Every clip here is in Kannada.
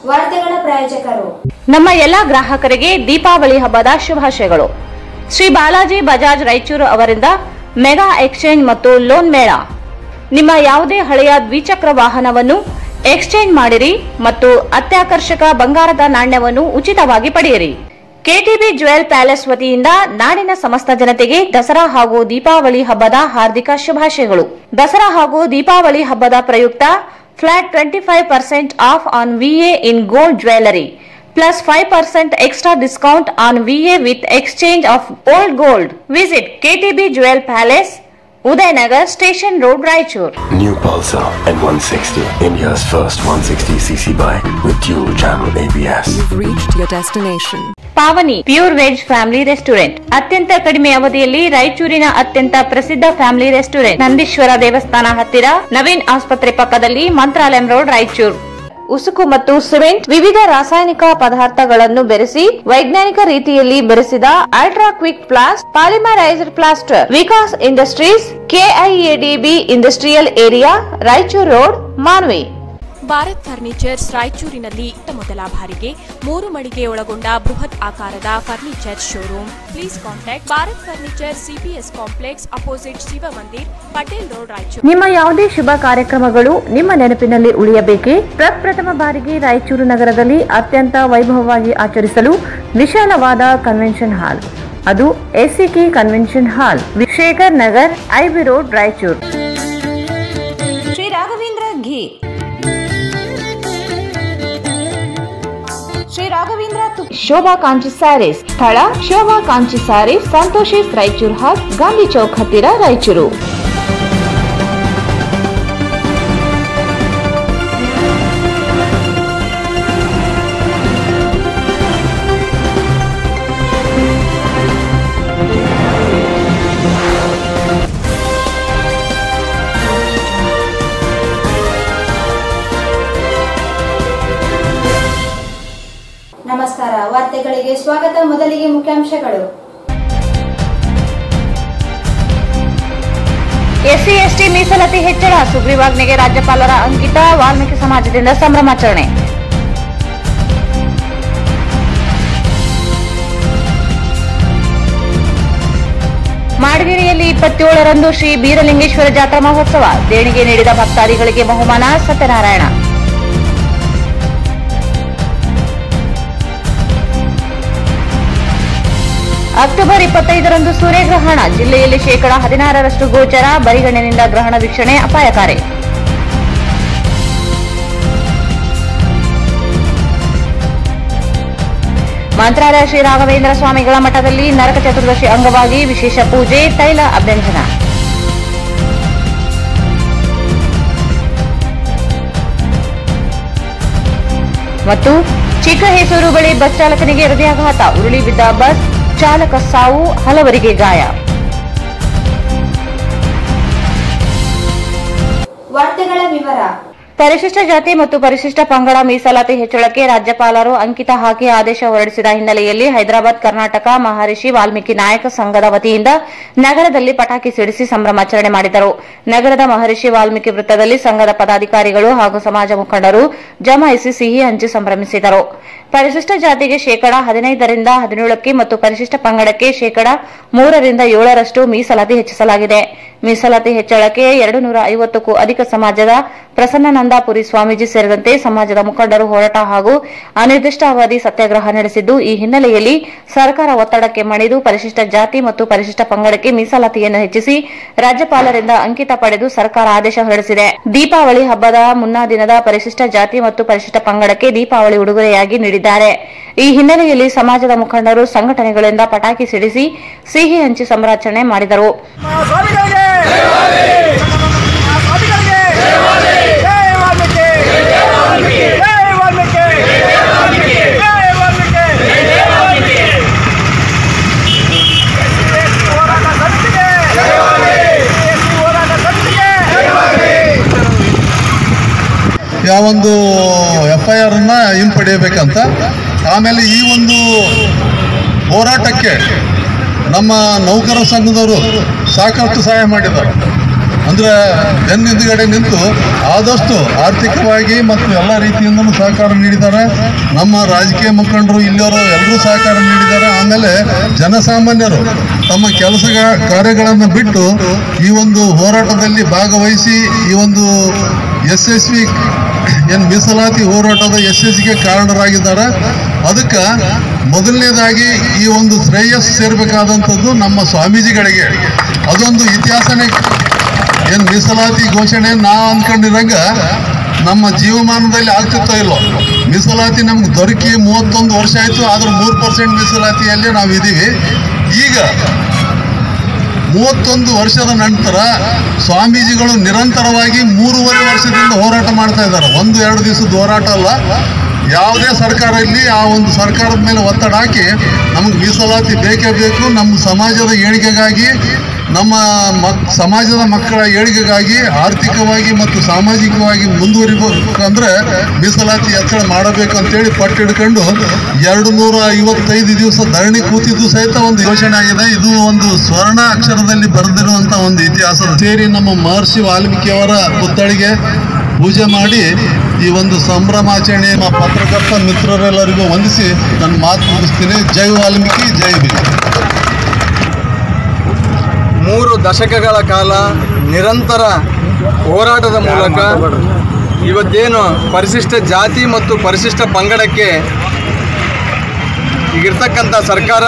ವಾರ್ತೆಗಳ ಪ್ರಾಯೋಜಕರು ನಮ್ಮ ಎಲ್ಲ ಗ್ರಾಹಕರಿಗೆ ದೀಪಾವಳಿ ಹಬ್ಬದ ಶುಭಾಶಯಗಳು ಶ್ರೀ ಬಾಲಾಜಿ ಬಜಾಜ್ ರಾಯಚೂರು ಅವರಿಂದ ಮೆಗಾ ಎಕ್ಸ್ಚೇಂಜ್ ಮತ್ತು ಲೋನ್ ಮೇಳ ನಿಮ್ಮ ಯಾವುದೇ ಹಳೆಯ ದ್ವಿಚಕ್ರ ವಾಹನವನ್ನು ಎಕ್ಸ್ಚೇಂಜ್ ಮಾಡಿರಿ ಮತ್ತು ಅತ್ಯಾಕರ್ಷಕ ಬಂಗಾರದ ನಾಣ್ಯವನ್ನು ಉಚಿತವಾಗಿ ಪಡೆಯಿರಿ ಕೆಟಿಬಿ ಜ್ಯುವೆಲ್ ಪ್ಯಾಲೇಸ್ ವತಿಯಿಂದ ನಾಡಿನ ಸಮಸ್ತ ಜನತೆಗೆ ದಸರಾ ಹಾಗೂ ದೀಪಾವಳಿ ಹಬ್ಬದ ಹಾರ್ದಿಕ ಶುಭಾಶಯಗಳು ದಸರಾ ಹಾಗೂ ದೀಪಾವಳಿ ಹಬ್ಬದ ಪ್ರಯುಕ್ತ flat twenty five percent off on VA in gold jewellery plus 5% extra discount on VA with exchange of old gold. Visit KTB Jewel Palace, Udaynagar Station Road, Raichur. New Pulsar N160, India's first 160cc bike with dual channel ABS. You've reached your destination. Pavani pure veg family restaurant ಅತ್ಯಂತ ಕಡಿಮೆ ಅವಧಿಯಲ್ಲಿ ರಾಯಚೂರಿನ ಅತ್ಯಂತ ಪ್ರಸಿದ್ಧ ಫ್ಯಾಮಿಲಿ ರೆಸ್ಟೋರೆಂಟ್ ನಂದೀಶ್ವರ ದೇವಸ್ಥಾನ ಹತ್ತಿರ ನವೀನ್ ಆಸ್ಪತ್ರೆ ಪಕ್ಕದಲ್ಲಿ ಮಂತ್ರಾಲಯಂ ರೋಡ್ ರಾಯಚೂರು ಉಸುಕು ಮತ್ತು ಸಿಮೆಂಟ್ ವಿವಿಧ ರಾಸಾಯನಿಕ ಪದಾರ್ಥಗಳನ್ನು ಬೆರೆಸಿ ವೈಜ್ಞಾನಿಕ ರೀತಿಯಲ್ಲಿ ಬೆರೆಸಿದ ultra quick ಪ್ಲಾಸ್ polymerised plaster Vikas industries KIADB industrial area Raichur road Manvi Bharat furnitures ರಾಯಚೂರಿನಲ್ಲಿ ಇತ್ತ ಮೊದಲ ಬಾರಿಗೆ ಮೂರು ಮಳಿಗೆ ಒಳಗೊಂಡ ಬೃಹತ್ ಆಕಾರದ furniture showroom please contact Bharat furniture CPS complex opposite Shiva Mandir Patel road Raichur ನಿಮ್ಮ ಯಾವುದೇ ಶುಭ ಕಾರ್ಯಕ್ರಮಗಳು ನಿಮ್ಮ ನೆನಪಿನಲ್ಲಿ ಉಳಿಯಬೇಕೇ ಪ್ರಪ್ರಥಮ ಬಾರಿಗೆ ರಾಯಚೂರು ನಗರದಲ್ಲಿ ಅತ್ಯಂತ ವೈಭವವಾಗಿ ಆಚರಿಸಲು ವಿಶಾಲವಾದ ಕನ್ವೆನ್ಷನ್ ಹಾಲ್ ಅದು ACK convention hall Shekhar Nagar IB road Raichur Shri Raghavendra ಘೀ ಶ್ರೀ ರಾಘವೇಂದ್ರ ತುಕ್- ಶೋಭಾ ಕಾಂಚಿ ಸ್ಯಾರೀಸ್ ಸ್ಥಳ ಶೋಭಾ ಕಾಂಚಿ ಸ್ಯಾರೀಸ್ ಸಂತೋಷಿಸ್ ರಾಯಚೂರು ಹಾಲ್ ಗಾಂಧಿ ಚೌಕ್ ಹತ್ತಿರ ರಾಯಚೂರು ನಮಸ್ಕಾರ ವಾರ್ತೆಗಳಿಗೆ ಸ್ವಾಗತ ಮೊದಲಿಗೆ ಮುಖ್ಯಾಂಶಗಳು ಎಸ್ಸಿ ಎಸ್ಟಿ ಮೀಸಲಾತಿ ಹೆಚ್ಚಳ ಸುಗ್ರೀವಾಜ್ಞೆಗೆ ರಾಜ್ಯಪಾಲರ ಅಂಕಿತ ವಾಲ್ಮೀಕಿ ಸಮಾಜದಿಂದ ಸಂಭ್ರಮಾಚರಣೆ ಮಾಡಗೇರಿಯಲ್ಲಿ ಇಪ್ಪತ್ತೇಳರಂದು ಶ್ರೀ ಬೀರಲಿಂಗೇಶ್ವರ ಜಾತ್ರಾ ಮಹೋತ್ಸವ ದೇಣಿಗೆ ನೀಡಿದ ಭಕ್ತಾದಿಗಳಿಗೆ ಬಹುಮಾನ ಸತ್ಯನಾರಾಯಣ ಅಕ್ಟೋಬರ್ ಇಪ್ಪತ್ತೈದರಂದು ಸೂರ್ಯಗ್ರಹಣ ಜಿಲ್ಲೆಯಲ್ಲಿ ಶೇಕಡಾ ಹದಿನಾರರಷ್ಟು ಗೋಚರ ಬರಿಗಣ್ಣಿನಿಂದ ಗ್ರಹಣ ವೀಕ್ಷಣೆ ಅಪಾಯಕಾರಿ ಮಂತ್ರಾಲಯ ಶ್ರೀ ರಾಘವೇಂದ್ರ ಸ್ವಾಮಿಗಳ ಮಠದಲ್ಲಿ ನರಕ ಚತುರ್ದಶಿ ಅಂಗವಾಗಿ ವಿಶೇಷ ಪೂಜೆ ತೈಲ ಅಭ್ಯಂಜನ ಮತ್ತು ಚಿಕ್ಕಹೇಸೂರು ಬಳಿ ಬಸ್ ಚಾಲಕನಿಗೆ ಹೃದಯಾಘಾತ ಉರುಳಿ ಬಿದ್ದ ಬಸ್ ಚಾಲಕ ಸಾವು ಹಲವರಿಗೆ ಗಾಯ ವಾರ್ತೆಗಳ ವಿವರ ಪರಿಶಿಷ್ಟ ಜಾತಿ ಮತ್ತು ಪರಿಶಿಷ್ಟ ಪಂಗಡ ಮೀಸಲಾತಿ ಹೆಚ್ಚಳಕ್ಕೆ ರಾಜ್ಯಪಾಲರು ಅಂಕಿತ ಹಾಕಿ ಆದೇಶ ಹೊರಡಿಸಿದ ಹಿನ್ನೆಲೆಯಲ್ಲಿ ಹೈದರಾಬಾದ್ ಕರ್ನಾಟಕ ಮಹರ್ಷಿ ವಾಲ್ಮೀಕಿ ನಾಯಕ ಸಂಘದ ವತಿಯಿಂದ ನಗರದಲ್ಲಿ ಪಟಾಕಿ ಸಿಡಿಸಿ ಸಂಭ್ರಮಾಚರಣೆ ಮಾಡಿದರು ನಗರದ ಮಹರ್ಷಿ ವಾಲ್ಮೀಕಿ ವೃತ್ತದಲ್ಲಿ ಸಂಘದ ಪದಾಧಿಕಾರಿಗಳು ಹಾಗೂ ಸಮಾಜ ಮುಖಂಡರು ಜಮಾಯಿಸಿ ಸಿಹಿ ಹಂಚಿ ಸಂಭ್ರಮಿಸಿದರು ಪರಿಶಿಷ್ಟ ಜಾತಿಗೆ ಶೇಕಡಾ ಹದಿನೈದರಿಂದ ಹದಿನೇಳಕ್ಕೆ ಮತ್ತು ಪರಿಶಿಷ್ಟ ಪಂಗಡಕ್ಕೆ ಶೇಕಡಾ ಮೂರರಿಂದ ಏಳರಷ್ಟು ಮೀಸಲಾತಿ ಹೆಚ್ಚಿಸಲಾಗಿದೆ ಮೀಸಲಾತಿ ಹೆಚ್ಚಳಕ್ಕೆ ಎರಡು ನೂರ ಐವತ್ತಕ್ಕೂ ಅಧಿಕ ಸಮಾಜದ ಪ್ರಸನ್ನನಂದಾಪುರಿ ಸ್ವಾಮೀಜಿ ಸೇರಿದಂತೆ ಸಮಾಜದ ಮುಖಂಡರು ಹೋರಾಟ ಹಾಗೂ ಅನಿರ್ದಿಷ್ಟಾವಧಿ ಸತ್ಯಾಗ್ರಹ ನಡೆಸಿದ್ದು ಈ ಹಿನ್ನೆಲೆಯಲ್ಲಿ ಸರ್ಕಾರ ಒತ್ತಡಕ್ಕೆ ಮಣಿದು ಪರಿಶಿಷ್ಟ ಜಾತಿ ಮತ್ತು ಪರಿಶಿಷ್ಟ ಪಂಗಡಕ್ಕೆ ಮೀಸಲಾತಿಯನ್ನು ಹೆಚ್ಚಿಸಿ ರಾಜ್ಯಪಾಲರಿಂದ ಅಂಕಿತ ಪಡೆದು ಸರ್ಕಾರ ಆದೇಶ ಹೊರಡಿಸಿದೆ ದೀಪಾವಳಿ ಹಬ್ಬದ ಮುನ್ನಾ ದಿನದ ಪರಿಶಿಷ್ಟ ಜಾತಿ ಮತ್ತು ಪರಿಶಿಷ್ಟ ಪಂಗಡಕ್ಕೆ ದೀಪಾವಳಿ ಉಡುಗೊರೆಯಾಗಿ ನೀಡಿದ್ದಾರೆ ಈ ಹಿನ್ನೆಲೆಯಲ್ಲಿ ಸಮಾಜದ ಮುಖಂಡರು ಸಂಘಟನೆಗಳಿಂದ ಪಟಾಕಿ ಸಿಡಿಸಿ ಸಿಹಿ ಹಂಚಿ ಸಂಭ್ರಾಚರಣೆ ಮಾಡಿದರು ಸ್ವಾಮಿಗಳಿಗೆ ಸ್ವಾಮಿಗಳಿಗೆ ಜೈ ವಾಲ್ಮೀಕಿ ಜೈ ವಾಲ್ಮೀಕಿ ಜೈ ವಾಲ್ಮೀಕಿ ಹೋರಾಟ ಸಮಿತಿಗೆ ಹೋರಾಟ ಸಮಿತಿಗೆ ಯಾವೊಂದು ಎಫ್ ಐ ಆರ್ ಅನ್ನ ಹಿಂಪಡೆಯಬೇಕಂತ ಆಮೇಲೆ ಈ ಒಂದು ಹೋರಾಟಕ್ಕೆ ನಮ್ಮ ನೌಕರ ಸಂಘದವರು ಸಾಕಷ್ಟು ಸಹಾಯ ಮಾಡಿದ್ದಾರೆ ಅಂದರೆ ಬೆನ್ನ ಹಿಂದುಗಡೆ ನಿಂತು ಆದಷ್ಟು ಆರ್ಥಿಕವಾಗಿ ಮತ್ತು ಎಲ್ಲ ರೀತಿಯಿಂದಲೂ ಸಹಕಾರ ನೀಡಿದ್ದಾರೆ ನಮ್ಮ ರಾಜಕೀಯ ಮುಖಂಡರು ಇಲ್ಲಿಯವರು ಎಲ್ಲರೂ ಸಹಕಾರ ನೀಡಿದ್ದಾರೆ ಆಮೇಲೆ ಜನಸಾಮಾನ್ಯರು ತಮ್ಮ ಕೆಲಸ ಕಾರ್ಯಗಳನ್ನು ಬಿಟ್ಟು ಈ ಒಂದು ಹೋರಾಟದಲ್ಲಿ ಭಾಗವಹಿಸಿ ಈ ಒಂದು ಯಶಸ್ವಿ ಏನು ಮೀಸಲಾತಿ ಹೋರಾಟದ ಯಶಸ್ಸಿಗೆ ಕಾರಣರಾಗಿದ್ದಾರೆ ಅದಕ್ಕೆ ಮೊದಲನೇದಾಗಿ ಈ ಒಂದು ಶ್ರೇಯಸ್ ಸೇರ್ಬೇಕಾದಂಥದ್ದು ನಮ್ಮ ಸ್ವಾಮೀಜಿಗಳಿಗೆ ಅದೊಂದು ಇತಿಹಾಸನೇ ಏನು ಮೀಸಲಾತಿ ಘೋಷಣೆ ನಾ ಅಂದ್ಕೊಂಡಿರಂಗ ನಮ್ಮ ಜೀವಮಾನದಲ್ಲಿ ಆಗ್ತಿತ್ತೋ ಇಲ್ಲೋ ಮೀಸಲಾತಿ ನಮ್ಗೆ ದೊರಕಿ ಮೂವತ್ತೊಂದು ವರ್ಷ ಆಯಿತು ಆದ್ರೆ ಮೂರು ಪರ್ಸೆಂಟ್ ಮೀಸಲಾತಿಯಲ್ಲಿ ನಾವು ಇದ್ದೀವಿ ಈಗ ಮೂವತ್ತೊಂದು ವರ್ಷದ ನಂತರ ಸ್ವಾಮೀಜಿಗಳು ನಿರಂತರವಾಗಿ ಮೂರುವರೆ ವರ್ಷದಿಂದ ಹೋರಾಟ ಮಾಡ್ತಾ ಇದ್ದಾರೆ ಒಂದು ಎರಡು ದಿವಸದ ಹೋರಾಟ ಅಲ್ಲ ಯಾವುದೇ ಸರ್ಕಾರ ಇರಲಿ ಆ ಒಂದು ಸರ್ಕಾರದ ಮೇಲೆ ಒತ್ತಡ ಹಾಕಿ ನಮಗೆ ಮೀಸಲಾತಿ ಬೇಕೇ ಬೇಕು ನಮ್ಮ ಸಮಾಜದ ಏಳಿಗೆಗಾಗಿ ನಮ್ಮ ಮಕ್ ಸಮಾಜದ ಮಕ್ಕಳ ಏಳಿಗೆಗಾಗಿ ಆರ್ಥಿಕವಾಗಿ ಮತ್ತು ಸಾಮಾಜಿಕವಾಗಿ ಮುಂದುವರಿಬೇಕಂದ್ರೆ ಮೀಸಲಾತಿ ಹೆಚ್ಚಳ ಮಾಡಬೇಕು ಅಂತೇಳಿ ಪಟ್ಟು ಹಿಡ್ಕೊಂಡು ಎರಡು ನೂರ ಐವತ್ತೈದು ದಿವಸ ಧರಣಿ ಕೂತಿದ್ದು ಸಹಿತ ಒಂದು ಯೋಚನೆ ಆಗಿದೆ ಇದು ಒಂದು ಸ್ವರ್ಣ ಅಕ್ಷರದಲ್ಲಿ ಬರೆದಿರುವಂತ ಒಂದು ಇತಿಹಾಸ ಸೇರಿ ನಮ್ಮ ಮಹರ್ಷಿ ವಾಲ್ಮೀಕಿಯವರ ಪುತ್ಥಳಿಗೆ ಪೂಜೆ ಮಾಡಿ ಈ ಒಂದು ಸಂಭ್ರಮಾಚರಣೆ ನಮ್ಮ ಪತ್ರಕರ್ತ ಮಿತ್ರರೆಲ್ಲರಿಗೂ ವಂದಿಸಿ ನನ್ನ ಮಾತು ಮುಗಿಸ್ತೀನಿ ಜೈ ವಾಲ್ಮೀಕಿ ಜೈ ಭೀಮ್ ಮೂರು ದಶಕಗಳ ಕಾಲ ನಿರಂತರ ಹೋರಾಟದ ಮೂಲಕ ಇವತ್ತೇನು ಪರಿಶಿಷ್ಟ ಜಾತಿ ಮತ್ತು ಪರಿಶಿಷ್ಟ ಪಂಗಡಕ್ಕೆ ಈಗಿರ್ತಕ್ಕಂಥ ಸರ್ಕಾರ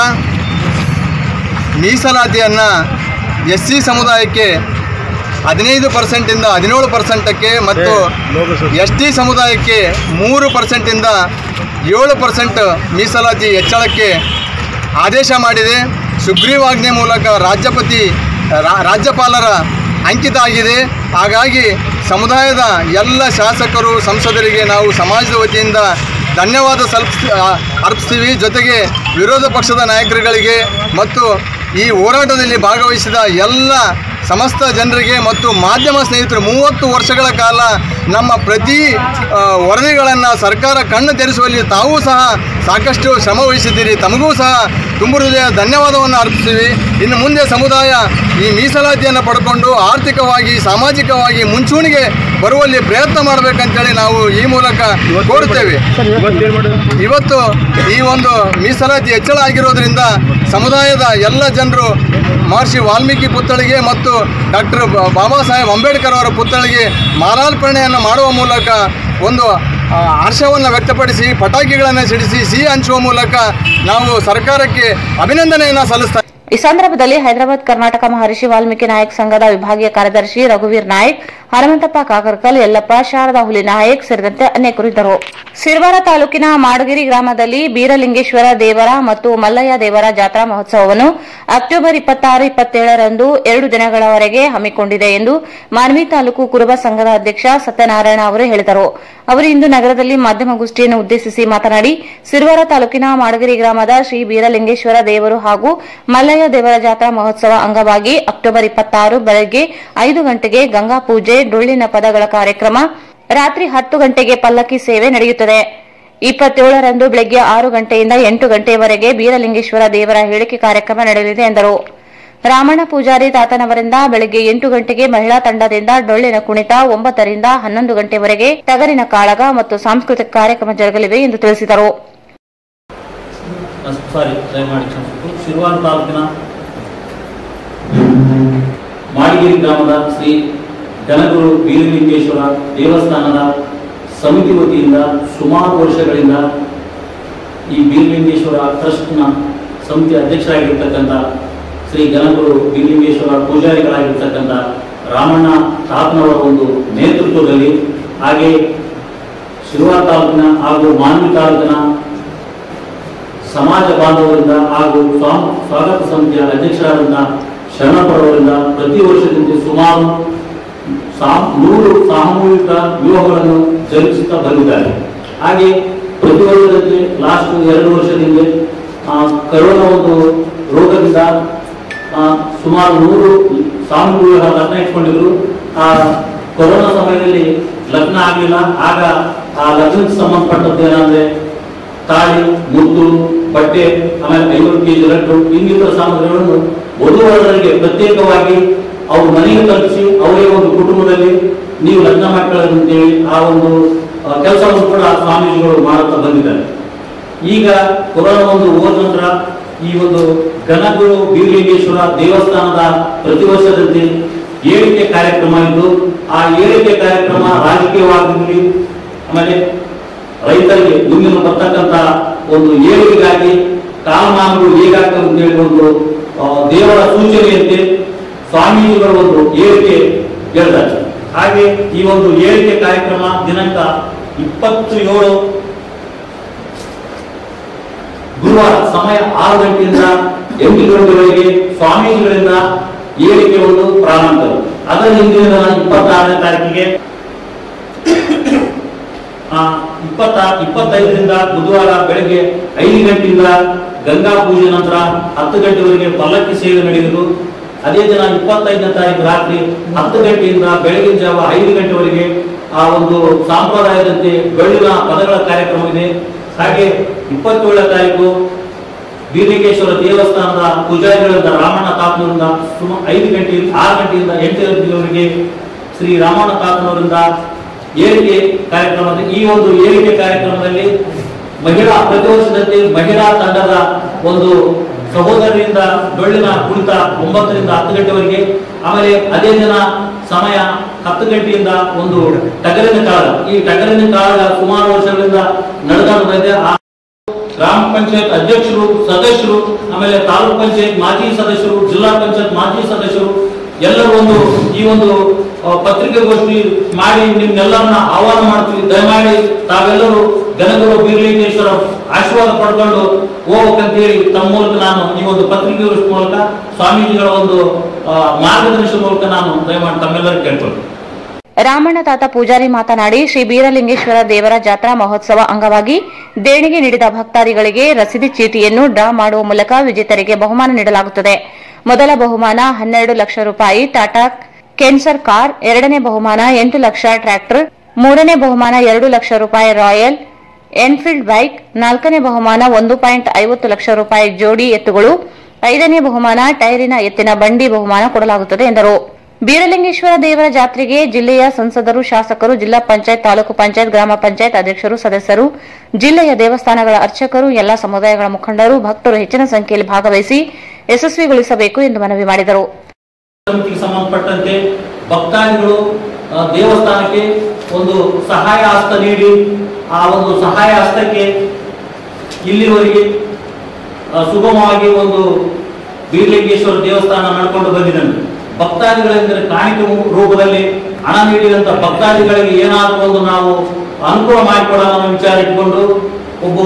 ಮೀಸಲಾತಿಯನ್ನು ಎಸ್ ಸಿ ಸಮುದಾಯಕ್ಕೆ ಹದಿನೈದು ಪರ್ಸೆಂಟಿಂದ ಹದಿನೇಳು ಪರ್ಸೆಂಟಕ್ಕೆ ಮತ್ತು ಎಸ್ ಟಿ ಸಮುದಾಯಕ್ಕೆ ಮೂರು ಪರ್ಸೆಂಟಿಂದ ಏಳು ಪರ್ಸೆಂಟ್ ಮೀಸಲಾತಿ ಹೆಚ್ಚಳಕ್ಕೆ ಆದೇಶ ಮಾಡಿದೆ ಸುಗ್ರೀವಾಜ್ಞೆ ಮೂಲಕ ರಾಜ್ಯಪತಿ ರಾ- ರಾಜ್ಯಪಾಲರ ಅಂಕಿತ ಆಗಿದೆ ಹಾಗಾಗಿ ಸಮುದಾಯದ ಎಲ್ಲ ಶಾಸಕರು ಸಂಸದರಿಗೆ ನಾವು ಸಮಾಜದ ವತಿಯಿಂದ ಧನ್ಯವಾದ ಸಲ್ಪಿಸ್ ಆ, ಅರ್ಪಿಸ್ತೀವಿ ಜೊತೆಗೆ ವಿರೋಧ ಪಕ್ಷದ ನಾಯಕರುಗಳಿಗೆ ಮತ್ತು ಈ ಹೋರಾಟದಲ್ಲಿ ಭಾಗವಹಿಸಿದ ಎಲ್ಲ ಸಮಸ್ತ ಜನರಿಗೆ ಮತ್ತು ಮಾಧ್ಯಮ ಸ್ನೇಹಿತರು ಮೂವತ್ತು ವರ್ಷಗಳ ಕಾಲ ನಮ್ಮ ಪ್ರತಿ ಆ, ವರದಿಗಳನ್ನು ಸರ್ಕಾರ ಕಣ್ಣು ತೆರೆಸುವಲ್ಲಿ ತಾವೂ ಸಹ ಸಾಕಷ್ಟು ಶ್ರಮ ವಹಿಸಿದ್ದೀರಿ ತಮಗೂ ಸಹ ತುಂಬ ಹೃದಯ ಧನ್ಯವಾದವನ್ನು ಅರ್ಪಿಸ್ತೀವಿ ಇನ್ನು ಮುಂದೆ ಸಮುದಾಯ ಈ ಮೀಸಲಾತಿಯನ್ನು ಪಡ್ಕೊಂಡು ಆರ್ಥಿಕವಾಗಿ ಸಾಮಾಜಿಕವಾಗಿ ಮುಂಚೂಣಿಗೆ ಬರುವಲ್ಲಿ ಪ್ರಯತ್ನ ಮಾಡಬೇಕಂತೇಳಿ ನಾವು ಈ ಮೂಲಕ ಕೋರುತ್ತೇವೆ ಇವತ್ತು ಈ ಒಂದು ಮೀಸಲಾತಿ ಹೆಚ್ಚಳ ಆಗಿರೋದ್ರಿಂದ ಸಮುದಾಯದ ಎಲ್ಲ ಜನರು ಮಹರ್ಷಿ ವಾಲ್ಮೀಕಿ ಪುತ್ಥಳಿಗೆ ಮತ್ತು ಡಾಕ್ಟರ್ ಬಾಬಾ ಸಾಹೇಬ್ ಅಂಬೇಡ್ಕರ್ ಅವರ ಪುತ್ಥಳಿಗೆ ಮಾಲಾರ್ಪಣೆಯನ್ನು ಮಾಡುವ ಮೂಲಕ ಒಂದು ಆ, ಹರ್ಷವನ್ನು ವ್ಯಕ್ತಪಡಿಸಿ ಪಟಾಕಿಗಳನ್ನು ಸಿಡಿಸಿ ಸಿಹಿ ಹಂಚುವ ಮೂಲಕ ನಾವು ಸರ್ಕಾರಕ್ಕೆ ಅಭಿನಂದನೆಯನ್ನು ಸಲ್ಲಿಸ್ತಾ ಈ ಸಂದರ್ಭದಲ್ಲಿ ಹೈದರಾಬಾದ್ ಕರ್ನಾಟಕ ಮಹರ್ಷಿ ವಾಲ್ಮೀಕಿ ನಾಯಕ್ ಸಂಘದ ವಿಭಾಗೀಯ ಕಾರ್ಯದರ್ಶಿ ರಘುವೀರ್ ನಾಯಕ್ ಹನುಮಂತಪ್ಪ ಕಾಕರ್ಕಲ್ ಯಲ್ಲಪ್ಪ ಶಾರದಾ ಹುಲಿ ನಾಯಕ್ ಸೇರಿದಂತೆ ಅನೇಕರು ಇದ್ದರು ಸಿರ್ವಾರ ತಾಲೂಕಿನ ಮಾಡಗಿರಿ ಗ್ರಾಮದಲ್ಲಿ ಬೀರಲಿಂಗೇಶ್ವರ ದೇವರ ಮತ್ತು ಮಲ್ಲಯ್ಯ ದೇವರ ಜಾತ್ರಾ ಮಹೋತ್ಸವವನ್ನು ಅಕ್ಟೋಬರ್ ಇಪ್ಪತ್ತಾರು ಇಪ್ಪತ್ತೇಳರಂದು ಎರಡು ದಿನಗಳವರೆಗೆ ಹಮ್ಮಿಕೊಂಡಿದೆ ಎಂದು ಮಾನ್ವಿ ತಾಲೂಕು ಕುರುಬ ಸಂಘದ ಅಧ್ಯಕ್ಷ ಸತ್ಯನಾರಾಯಣ ಅವರು ಹೇಳಿದರು ಅವರು ಇಂದು ನಗರದಲ್ಲಿ ಮಾಧ್ಯಮಗೋಷ್ಠಿಯನ್ನು ಉದ್ದೇಶಿಸಿ ಮಾತನಾಡಿ ಸಿರ್ವಾರ ತಾಲೂಕಿನ ಮಾಡಗಿರಿ ಗ್ರಾಮದ ಶ್ರೀ ಬೀರಲಿಂಗೇಶ್ವರ ದೇವರು ಹಾಗೂ ಮಲ್ಲಯ್ಯ ದೇವರ ಜಾತ್ರಾ ಮಹೋತ್ಸವ ಅಂಗವಾಗಿ ಅಕ್ಟೋಬರ್ ಇಪ್ಪತ್ತಾರು ಬೆಳಗ್ಗೆ ಐದು ಗಂಟೆಗೆ ಗಂಗಾ ಪೂಜೆ ಡೊಳ್ಳಿನ ಪದಗಳ ಕಾರ್ಯಕ್ರಮ ರಾತ್ರಿ ಹತ್ತು ಗಂಟೆಗೆ ಪಲ್ಲಕ್ಕಿ ಸೇವೆ ನಡೆಯುತ್ತದೆ ಇಪ್ಪತ್ತೇಳರಂದು ಬೆಳಗ್ಗೆ ಆರು ಗಂಟೆಯಿಂದ ಎಂಟು ಗಂಟೆಯವರೆಗೆ ಬೀರಲಿಂಗೇಶ್ವರ ದೇವರ ಹೇಳಿಕೆ ಕಾರ್ಯಕ್ರಮ ನಡೆಯಲಿದೆ ಎಂದರು ರಾಮಣ್ಣ ಪೂಜಾರಿ ತಾತನವರಿಂದ ಬೆಳಗ್ಗೆ ಎಂಟು ಗಂಟೆಗೆ ಮಹಿಳಾ ತಂಡದಿಂದ ಡೊಳ್ಳಿನ ಕುಣಿತ ಒಂಬತ್ತರಿಂದ ಹನ್ನೊಂದು ಗಂಟೆವರೆಗೆ ಟಗರಿನ ಕಾಳಗ ಮತ್ತು ಸಾಂಸ್ಕೃತಿಕ ಕಾರ್ಯಕ್ರಮ ಜರುಗಲಿವೆ ಎಂದು ತಿಳಿಸಿದರು ಸಾರಿ ದಯಮಾಡಿ ಕ್ಷಮಿಸಬೇಕು ಶಿರ್ವಾರ ತಾಲೂಕಿನ ಮಾಡಿಗೇರಿ ಗ್ರಾಮದ ಶ್ರೀ ಗಣಗುರು ಬೀರಲಿಂಗೇಶ್ವರ ದೇವಸ್ಥಾನದ ಸಮಿತಿ ವತಿಯಿಂದ ಸುಮಾರು ವರ್ಷಗಳಿಂದ ಈ ಬೀರಲಿಂಗೇಶ್ವರ ಟ್ರಸ್ಟ್ನ ಸಮಿತಿ ಅಧ್ಯಕ್ಷರಾಗಿರ್ತಕ್ಕಂಥ ಶ್ರೀ ಗಣಗುರು ಬೀರಲಿಂಗೇಶ್ವರ ಪೂಜಾರಿಗಳಾಗಿರ್ತಕ್ಕಂಥ ರಾಮಣ್ಣ ತಾತನವರ ಒಂದು ನೇತೃತ್ವದಲ್ಲಿ ಹಾಗೆ ಶಿರ್ವಾರ ತಾಲೂಕಿನ ಹಾಗೂ ಮಾನ್ವಿ ತಾಲೂಕಿನ ಸಮಾಜ ಬಾಂಧವರಿಂದ ಹಾಗೂ ಸ್ವಾಮ್- ಸ್ವಾಗತ ಸಮಿತಿಯ ಅಧ್ಯಕ್ಷರಾದಂಥ ಶರಣಪ್ಪರವರಿಂದ ಪ್ರತಿ ವರ್ಷದಂತೆ ಸುಮಾರು ಸಾ- ನೂರು ಸಾಮೂಹಿಕ ವಿವಾಹಗಳನ್ನು ಜರುಗಿಸುತ್ತಾ ಬಂದಿದ್ದಾರೆ ಹಾಗೆ ಪ್ರತಿ ವರ್ಷದಂತೆ ಲಾಸ್ಟ್ ಎರಡು ವರ್ಷದಿಂದ ಆ, ಕರೋನಾ ಒಂದು ರೋಗದಿಂದ ಆ, ಸುಮಾರು ನೂರು ಸಾಮೂಹಿಕ ವಿವಾಹ ಲಗ್ನ ಇಟ್ಕೊಂಡಿದ್ರು ಆ ಕೊರೋನಾ ಸಮಯದಲ್ಲಿ ಲಗ್ನ ಆಗಲಿಲ್ಲ ಆಗ ಆ ಲಗ್ನಕ್ಕೆ ಸಂಬಂಧಪಟ್ಟದ್ದು ಏನಂದ್ರೆ ತಾಳಿ ಮುತ್ತು ಬಟ್ಟೆ ಆಮೇಲೆ ಐವತ್ತು ಕೆಜಿ ಲಡ್ಡು ಇನ್ನಿತರ ಸಾಮಗ್ರಿಗಳನ್ನು ವಧುವರರಿಗೆ ಪ್ರತ್ಯೇಕವಾಗಿ ಅವ್ರ ಮನೆಗೆ ತಲುಪಿಸಿ ಅವರೇ ಒಂದು ಕುಟುಂಬದಲ್ಲಿ ನೀವು ಲಗ್ನ ಮಾಡ್ಕೊಳ್ಳೋದಂತೇಳಿ ಆ ಒಂದು ಕೆಲಸವನ್ನು ಕೂಡ ಸ್ವಾಮೀಜಿಗಳು ಮಾಡುತ್ತಾ ಬಂದಿದ್ದಾರೆ ಈಗ ಕೊರೋನಾ ಒಂದು ಹೋದ ನಂತರ ಈ ಒಂದು ಗಣಗುರು ಬೀರಲಿಂಗೇಶ್ವರ ದೇವಸ್ಥಾನದ ಪ್ರತಿ ವರ್ಷದಂತೆ ಏಳಿಗೆ ಕಾರ್ಯಕ್ರಮ ಇದ್ದು ಆ ಏಳಿಗೆ ಕಾರ್ಯಕ್ರಮ ರಾಜಕೀಯವಾಗಿರಲಿ ಆಮೇಲೆ ರೈತರಿಗೆ ಮುಂದಿನ ಬರ್ತಕ್ಕಂಥ ಒಂದು ಏಳಿಗೆಗಾಗಿ ಕಾಲಮಾನಗಳು ಹೇಗಾಗ್ತವೆ ಅಂತ ಹೇಳಿ ಒಂದು ಆ, ದೇವರ ಸೂಚನೆಯಂತೆ ಸ್ವಾಮೀಜಿಗಳ ಒಂದು ಏಳಿಗೆ ಹೇಳ್ತಾರೆ ಹಾಗೆ ಈ ಒಂದು ಏಳಿಗೆ ಕಾರ್ಯಕ್ರಮ ದಿನಾಂಕ ಇಪ್ಪತ್ತು ಏಳು ಗುರುವಾರ ಸಮಯ ಆರು ಗಂಟೆಯಿಂದ ಎಂಟು ಗಂಟೆವರೆಗೆ ಸ್ವಾಮೀಜಿಗಳಿಂದ ಏಳಿಗೆ ಒಂದು ಪ್ರಾರಂಭ ಅದರ ಹಿಂದಿನ ದಿನ ಇಪ್ಪತ್ತಾರನೇ ತಾರೀಕಿಗೆ ಆ, ಇಪ್ಪತ್ತ ಇಪ್ಪತ್ತೈದರಿಂದ ಬುಧವಾರ ಬೆಳಗ್ಗೆ ಐದು ಗಂಟೆಯಿಂದ ಗಂಗಾ ಪೂಜೆ ನಂತರ ಹತ್ತು ಗಂಟೆವರೆಗೆ ಪಲ್ಲಕ್ಕಿ ಸೇವೆ ನಡೆಯುವುದು ಅದೇ ದಿನ ಇಪ್ಪತ್ತೈದನೇ ತಾರೀಕು ರಾತ್ರಿ ಹತ್ತು ಗಂಟೆಯಿಂದ ಬೆಳಗಿನ ಜಾವ ಐದು ಗಂಟೆವರೆಗೆ ಆ ಒಂದು ಸಾಂಪ್ರದಾಯದಂತೆ ಬೆಳ್ಳಿನ ಪದಗಳ ಕಾರ್ಯಕ್ರಮ ಇದೆ ಹಾಗೆ ಇಪ್ಪತ್ತೇಳನೇ ತಾರೀಕು ಬೀರಲಿಂಗೇಶ್ವರ ದೇವಸ್ಥಾನದ ಪೂಜಾರಿಗಳಿಂದ ರಾಮಣ್ಣ ತಾತನವರಿಂದ ಸುಮಾರು ಐದು ಗಂಟೆ ಆರು ಗಂಟೆಯಿಂದ ಎಂಟು ಗಂಟೆಯವರೆಗೆ ಶ್ರೀ ರಾಮಣ್ಣ ತಾತನವರಿಂದ ಏಳಿಗೆ ಕಾರ್ಯಕ್ರಮದ ಈ ಒಂದು ಏಳಿಗೆ ಕಾರ್ಯಕ್ರಮದಲ್ಲಿ ಮಹಿಳಾ ಪ್ರತಿ ವರ್ಷದಂತೆ ಮಹಿಳಾ ತಂಡದ ಒಂದು ಸಹೋದರರಿಂದ ಡೊಳ್ಳಿನ ಕುಣಿತ ಒಂಬತ್ತರಿಂದ ಹತ್ತು ಗಂಟೆವರೆಗೆ ಆಮೇಲೆ ಅದೇ ದಿನ ಸಮಯ ಹತ್ತು ಗಂಟೆಯಿಂದ ಒಂದು ಟಗರಿನ ಕಾಳ ಈ ಟಗರಿನ ಕಾಳ ಸುಮಾರು ವರ್ಷಗಳಿಂದ ನಡೆದಾಡು ಬಂದಿದೆ ಆ ಗ್ರಾಮ ಪಂಚಾಯತ್ ಅಧ್ಯಕ್ಷರು ಸದಸ್ಯರು ಆಮೇಲೆ ತಾಲೂಕ್ ಪಂಚಾಯತ್ ಮಾಜಿ ಸದಸ್ಯರು ಜಿಲ್ಲಾ ಪಂಚಾಯತ್ ಮಾಜಿ ಸದಸ್ಯರು ಎಲ್ಲರೂ ಒಂದು ಈ ಒಂದು ಆ, ಪತ್ರಿಕಾಗೋಷ್ಠಿ ಮಾಡಿ ನಿಮ್ನೆಲ್ಲರನ್ನ ಆಹ್ವಾನ ಮಾಡ್ತೀವಿ ದಯಮಾಡಿ ತಾವೆಲ್ಲರೂ ಗನಗುರು ಬೀರಲಿಂಗೇಶ್ವರ ಆಶೀರ್ವಾದ ಪಡ್ಕೊಂಡು ಹೋಗ್ಬೇಕಂತ ಹೇಳಿ ತಮ್ಮ ಮೂಲಕ ನಾನು ಈ ಒಂದು ಪತ್ರಿಕಾಗೋಷ್ಠಿ ಮೂಲಕ ಸ್ವಾಮೀಜಿಗಳ ಒಂದು ಆ, ಮಾರ್ಗದರ್ಶನ ಮೂಲಕ ನಾನು ದಯಮಾಡಿ ತಮ್ಮೆಲ್ಲರೂ ಕೇಳ್ಕೊಳ್ತೀನಿ ರಾಮಣ್ಣ ತಾತ ಪೂಜಾರಿ ಮಾತನಾಡಿ ಶ್ರೀ ಬೀರಲಿಂಗೇಶ್ವರ ದೇವರ ಜಾತ್ರಾ ಮಹೋತ್ಸವ ಅಂಗವಾಗಿ ದೇಣಿಗೆ ನೀಡಿದ ಭಕ್ತಾದಿಗಳಿಗೆ ರಸೀದಿ ಚೀಟಿಯನ್ನು ಡ್ರಾ ಮಾಡುವ ಮೂಲಕ ವಿಜೇತರಿಗೆ ಬಹುಮಾನ ನೀಡಲಾಗುತ್ತದೆ ಮೊದಲ ಬಹುಮಾನ ಹನ್ನೆರಡು ಲಕ್ಷ ರೂಪಾಯಿ ಟಾಟಾ ಕೆನ್ಸರ್ ಕಾರ್ ಎರಡನೇ ಬಹುಮಾನ ಎಂಟು ಲಕ್ಷ ಟ್ರ್ಯಾಕ್ಟರ್ ಮೂರನೇ ಬಹುಮಾನ ಎರಡು ಲಕ್ಷ ರೂಪಾಯಿ ರಾಯಲ್ ಎನ್ಫೀಲ್ಡ್ ಬೈಕ್ ನಾಲ್ಕನೇ ಬಹುಮಾನ ಒಂದು ಪಾಯಿಂಟ್ ಐವತ್ತು ಲಕ್ಷ ರೂಪಾಯಿ ಜೋಡಿ ಎತ್ತುಗಳು ಐದನೇ ಬಹುಮಾನ ಟೈರಿನ ಎತ್ತಿನ ಬಂಡಿ ಬಹುಮಾನ ಕೊಡಲಾಗುತ್ತದೆ ಎಂದರು ಬೀರಲಿಂಗೇಶ್ವರ ದೇವರ ಜಾತ್ರೆಗೆ ಜಿಲ್ಲೆಯ ಸಂಸದರು ಶಾಸಕರು ಜಿಲ್ಲಾ ಪಂಚಾಯತ್ ತಾಲೂಕು ಪಂಚಾಯತ್ ಗ್ರಾಮ ಪಂಚಾಯತ್ ಅಧ್ಯಕ್ಷರು ಸದಸ್ಯರು ಜಿಲ್ಲೆಯ ದೇವಸ್ಥಾನಗಳ ಅರ್ಚಕರು ಎಲ್ಲಾ ಸಮುದಾಯಗಳ ಮುಖಂಡರು ಭಕ್ತರು ಹೆಚ್ಚಿನ ಸಂಖ್ಯೆಯಲ್ಲಿ ಭಾಗವಹಿಸಿ ಯಶಸ್ವಿಗೊಳಿಸಬೇಕು ಎಂದು ಮನವಿ ಮಾಡಿದರು ಸಮಿತಿಗೆ ಸಂಬಂಧಪಟ್ಟಂತೆ ಭಕ್ತಾದಿಗಳು ಆ, ದೇವಸ್ಥಾನಕ್ಕೆ ಒಂದು ಸಹಾಯ ಹಸ್ತ ನೀಡಿ ಆ ಒಂದು ಸಹಾಯ ಹಸ್ತಕ್ಕೆ ಇಲ್ಲಿವರೆಗೆ ಆ, ಸುಗಮವಾಗಿ ಒಂದು ಬೀರಲಿಂಗೇಶ್ವರ ದೇವಸ್ಥಾನ ನಡ್ಕೊಂಡು ಬಂದಿದ್ದಾನೆ ಭಕ್ತಾದಿಗಳೆಂದರೆ ಕಾಣಿಕೆ ರೂಪದಲ್ಲಿ ಹಣ ನೀಡಿದಂತ ಭಕ್ತಾದಿಗಳಿಗೆ ಏನಾದರೂ ಒಂದು ನಾವು ಅನುಕೂಲ ಮಾಡಿಕೊಡೋಣ ಅನ್ನೋ ವಿಚಾರ ಇಟ್ಕೊಂಡು ಒಬ್ಬ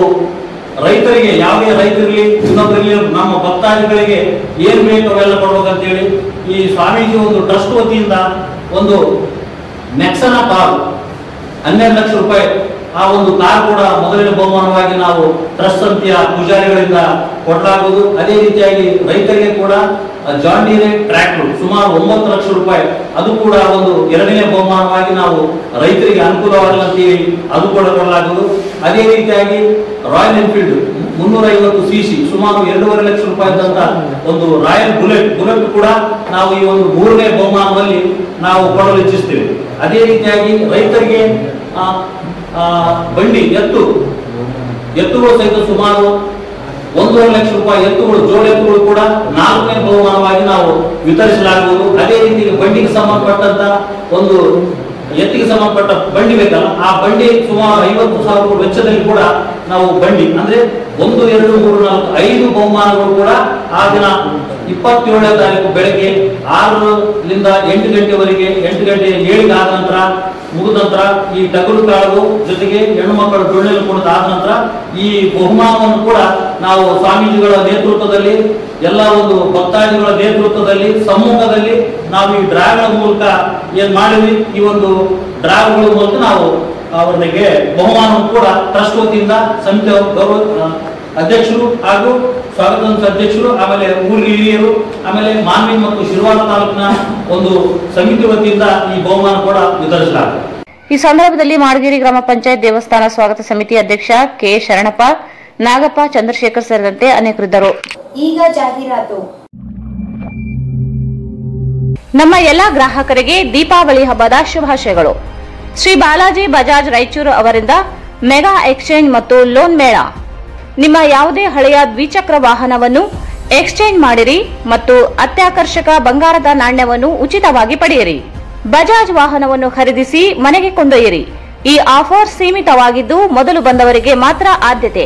ರೈತರಿಗೆ ಯಾವುದೇ ರೈತರಿಗೆ ಇನ್ನೊಬ್ಬರಿಗೆ ನಮ್ಮ ಭಕ್ತಾದಿಗಳಿಗೆ ಏನ್ ಬೇಕು ಅವೆಲ್ಲ ಕೊಡ್ಬೇಕಂತೇಳಿ ಈ ಸ್ವಾಮೀಜಿ ಒಂದು ಟ್ರಸ್ಟ್ ವತಿಯಿಂದ ಒಂದು ನೆಕ್ಸನ ಕಾರ್ ಹನ್ನೆರಡು ಲಕ್ಷ ರೂಪಾಯಿ ಆ ಒಂದು ಕಾರ್ ಕೂಡ ಮೊದಲನೇ ಬಹುಮಾನವಾಗಿ ನಾವು ಟ್ರಸ್ಟ್ ಸಂಸ್ಥೆಯ ಪೂಜಾರಿಗಳಿಂದ ಕೊಡಲಾಗುವುದು ಅದೇ ರೀತಿಯಾಗಿ ರೈತರಿಗೆ ಕೂಡ ಜಾನ್ ಡೀರೆ ಟ್ರ್ಯಾಕ್ಟರ್ ಸುಮಾರು ಒಂಬತ್ತು ಲಕ್ಷ ರೂಪಾಯಿ ಅದು ಕೂಡ ಒಂದು ಎರಡನೇ ಬಹುಮಾನವಾಗಿ ನಾವು ರೈತರಿಗೆ ಅನುಕೂಲವಾಗಲ್ಲ ಅಂತೇಳಿ ಅದು ಕೂಡ ಕೊಡಲಾಗುವುದು ಅದೇ ರೀತಿಯಾಗಿ ರಾಯಲ್ ಎನ್ಫೀಲ್ಡ್ ಮುನ್ನೂರ ಐವತ್ತು ಸಿ ಸಿ ಸುಮಾರು ಎರಡೂವರೆ ಲಕ್ಷ ರೂಪಾಯಿ ಇದ್ದಂತ ಒಂದು ರಾಯಲ್ ಬುಲೆಟ್ ಬುಲೆಟ್ ಕೂಡ ನಾವು ಈ ಒಂದು ಮೂರನೇ ಬಹುಮಾನದಲ್ಲಿ ನಾವು ಕೊಡಲು ಇಚ್ಛಿಸ್ತೇವೆ ಅದೇ ರೀತಿಯಾಗಿ ರೈತರಿಗೆ ಆ, ಆ, ಬಂಡಿ ಎತ್ತು ಎತ್ತುಗಳು ಸಹಿತ ಸುಮಾರು ಒಂದೂವರೆ ಲಕ್ಷ ರೂಪಾಯಿ ಎತ್ತುಗಳು ಜೋಡಿ ಎತ್ತುಗಳು ಕೂಡ ನಾಲ್ಕನೇ ಬಹುಮಾನವಾಗಿ ನಾವು ವಿತರಿಸಲಾಗುವುದು ಅದೇ ರೀತಿ ಬಂಡಿಗೆ ಸಂಬಂಧಪಟ್ಟಂತ ಒಂದು ಎತ್ತಿಗೆ ಸಂಬಂಧಪಟ್ಟ ಬಂಡಿ ಬೇಕಲ್ಲ ಆ ಬಂಡಿ ಸುಮಾರು ಐವತ್ತು ಸಾವಿರ ರೂಪಾಯಿ ವೆಚ್ಚದಲ್ಲಿ ಕೂಡ ನಾವು ಬಂಡಿ ಅಂದ್ರೆ ಒಂದು ಎರಡು ಮೂರು ನಾಲ್ಕು ಐದು ಬಹುಮಾನಗಳು ಕೂಡ ಆ ದಿನ ಇಪ್ಪತ್ತೇಳನೇ ತಾರೀಕು ಬೆಳಗ್ಗೆ ಆರರಿಂದ ಎಂಟು ಗಂಟೆವರೆಗೆ ಎಂಟು ಗಂಟೆ ಏಳಿಗೆ ಆದ ನಂತರ ಮುಗಿದ ನಂತರ ಈ ಟಗರು ಕಾಳು ಜೊತೆಗೆ ಹೆಣ್ಣು ಮಕ್ಕಳ ಡೊಳ್ಳೆಲು ಕೂಡ ಆದ ನಂತರ ಈ ಬಹುಮಾನವನ್ನು ಕೂಡ ನಾವು ಸ್ವಾಮೀಜಿಗಳ ನೇತೃತ್ವದಲ್ಲಿ ಎಲ್ಲ ಒಂದು ಭಕ್ತಾದಿಗಳ ನೇತೃತ್ವದಲ್ಲಿ ಸಮ್ಮುಖದಲ್ಲಿ ನಾವು ಈ ಡ್ರಾಗಳ ಮೂಲಕ ಏನ್ ಮಾಡಿದ್ವಿ ಈ ಒಂದು ಡ್ರಾಗಳ ಮೂಲಕ ನಾವು ಅವರಿಗೆ ಬಹುಮಾನವನ್ನು ಕೂಡ ಟ್ರಸ್ಟ್ ವತಿಯಿಂದ ಸಮಿತಿ ಗೌರವ ಆ, ಅಧ್ಯಕ್ಷರು ಹಾಗೂ ಸ್ವಾಗತ ಸಂಘದ ಅಧ್ಯಕ್ಷರು ಆಮೇಲೆ ಊರಿ ಹಿರಿಯರು ಆಮೇಲೆ ಮಾನ್ವಿ ಮತ್ತು ಶಿರ್ವಾಳ ತಾಲೂಕಿನ ಒಂದು ಸಮಿತಿ ವತಿಯಿಂದ ಈ ಬಹುಮಾನ ಕೂಡ ವಿತರಿಸಲಾಗಿದೆ ಈ ಸಂದರ್ಭದಲ್ಲಿ ಮಾಡಗಿರಿ ಗ್ರಾಮ ಪಂಚಾಯತ್ ದೇವಸ್ಥಾನ ಸ್ವಾಗತ ಸಮಿತಿ ಅಧ್ಯಕ್ಷ ಕೆ ಶರಣಪ್ಪ ನಾಗಪ್ಪ ಚಂದ್ರಶೇಖರ್ ಸೇರಿದಂತೆ ಅನೇಕರಿದ್ದರು ಈಗ ಜಾಹೀರಾತು ನಮ್ಮ ಎಲ್ಲಾ ಗ್ರಾಹಕರಿಗೆ ದೀಪಾವಳಿ ಹಬ್ಬದ ಶುಭಾಶಯಗಳು ಶ್ರೀ ಬಾಲಾಜಿ ಬಜಾಜ್ ರಾಯಚೂರು ಅವರಿಂದ ಮೆಗಾ ಎಕ್ಸ್ಚೇಂಜ್ ಮತ್ತು ಲೋನ್ ಮೇಳ ನಿಮ್ಮ ಯಾವುದೇ ಹಳೆಯ ದ್ವಿಚಕ್ರ ವಾಹನವನ್ನು ಎಕ್ಸ್ಚೇಂಜ್ ಮಾಡಿರಿ ಮತ್ತು ಅತ್ಯಾಕರ್ಷಕ ಬಂಗಾರದ ನಾಣ್ಯವನ್ನು ಉಚಿತವಾಗಿ ಪಡೆಯಿರಿ ಬಜಾಜ್ ವಾಹನವನ್ನು ಖರೀದಿಸಿ ಮನೆಗೆ ಕೊಂಡೊಯ್ಯಿರಿ ಈ ಆಫರ್ ಸೀಮಿತವಾಗಿದ್ದು ಮೊದಲು ಬಂದವರಿಗೆ ಮಾತ್ರ ಆದ್ಯತೆ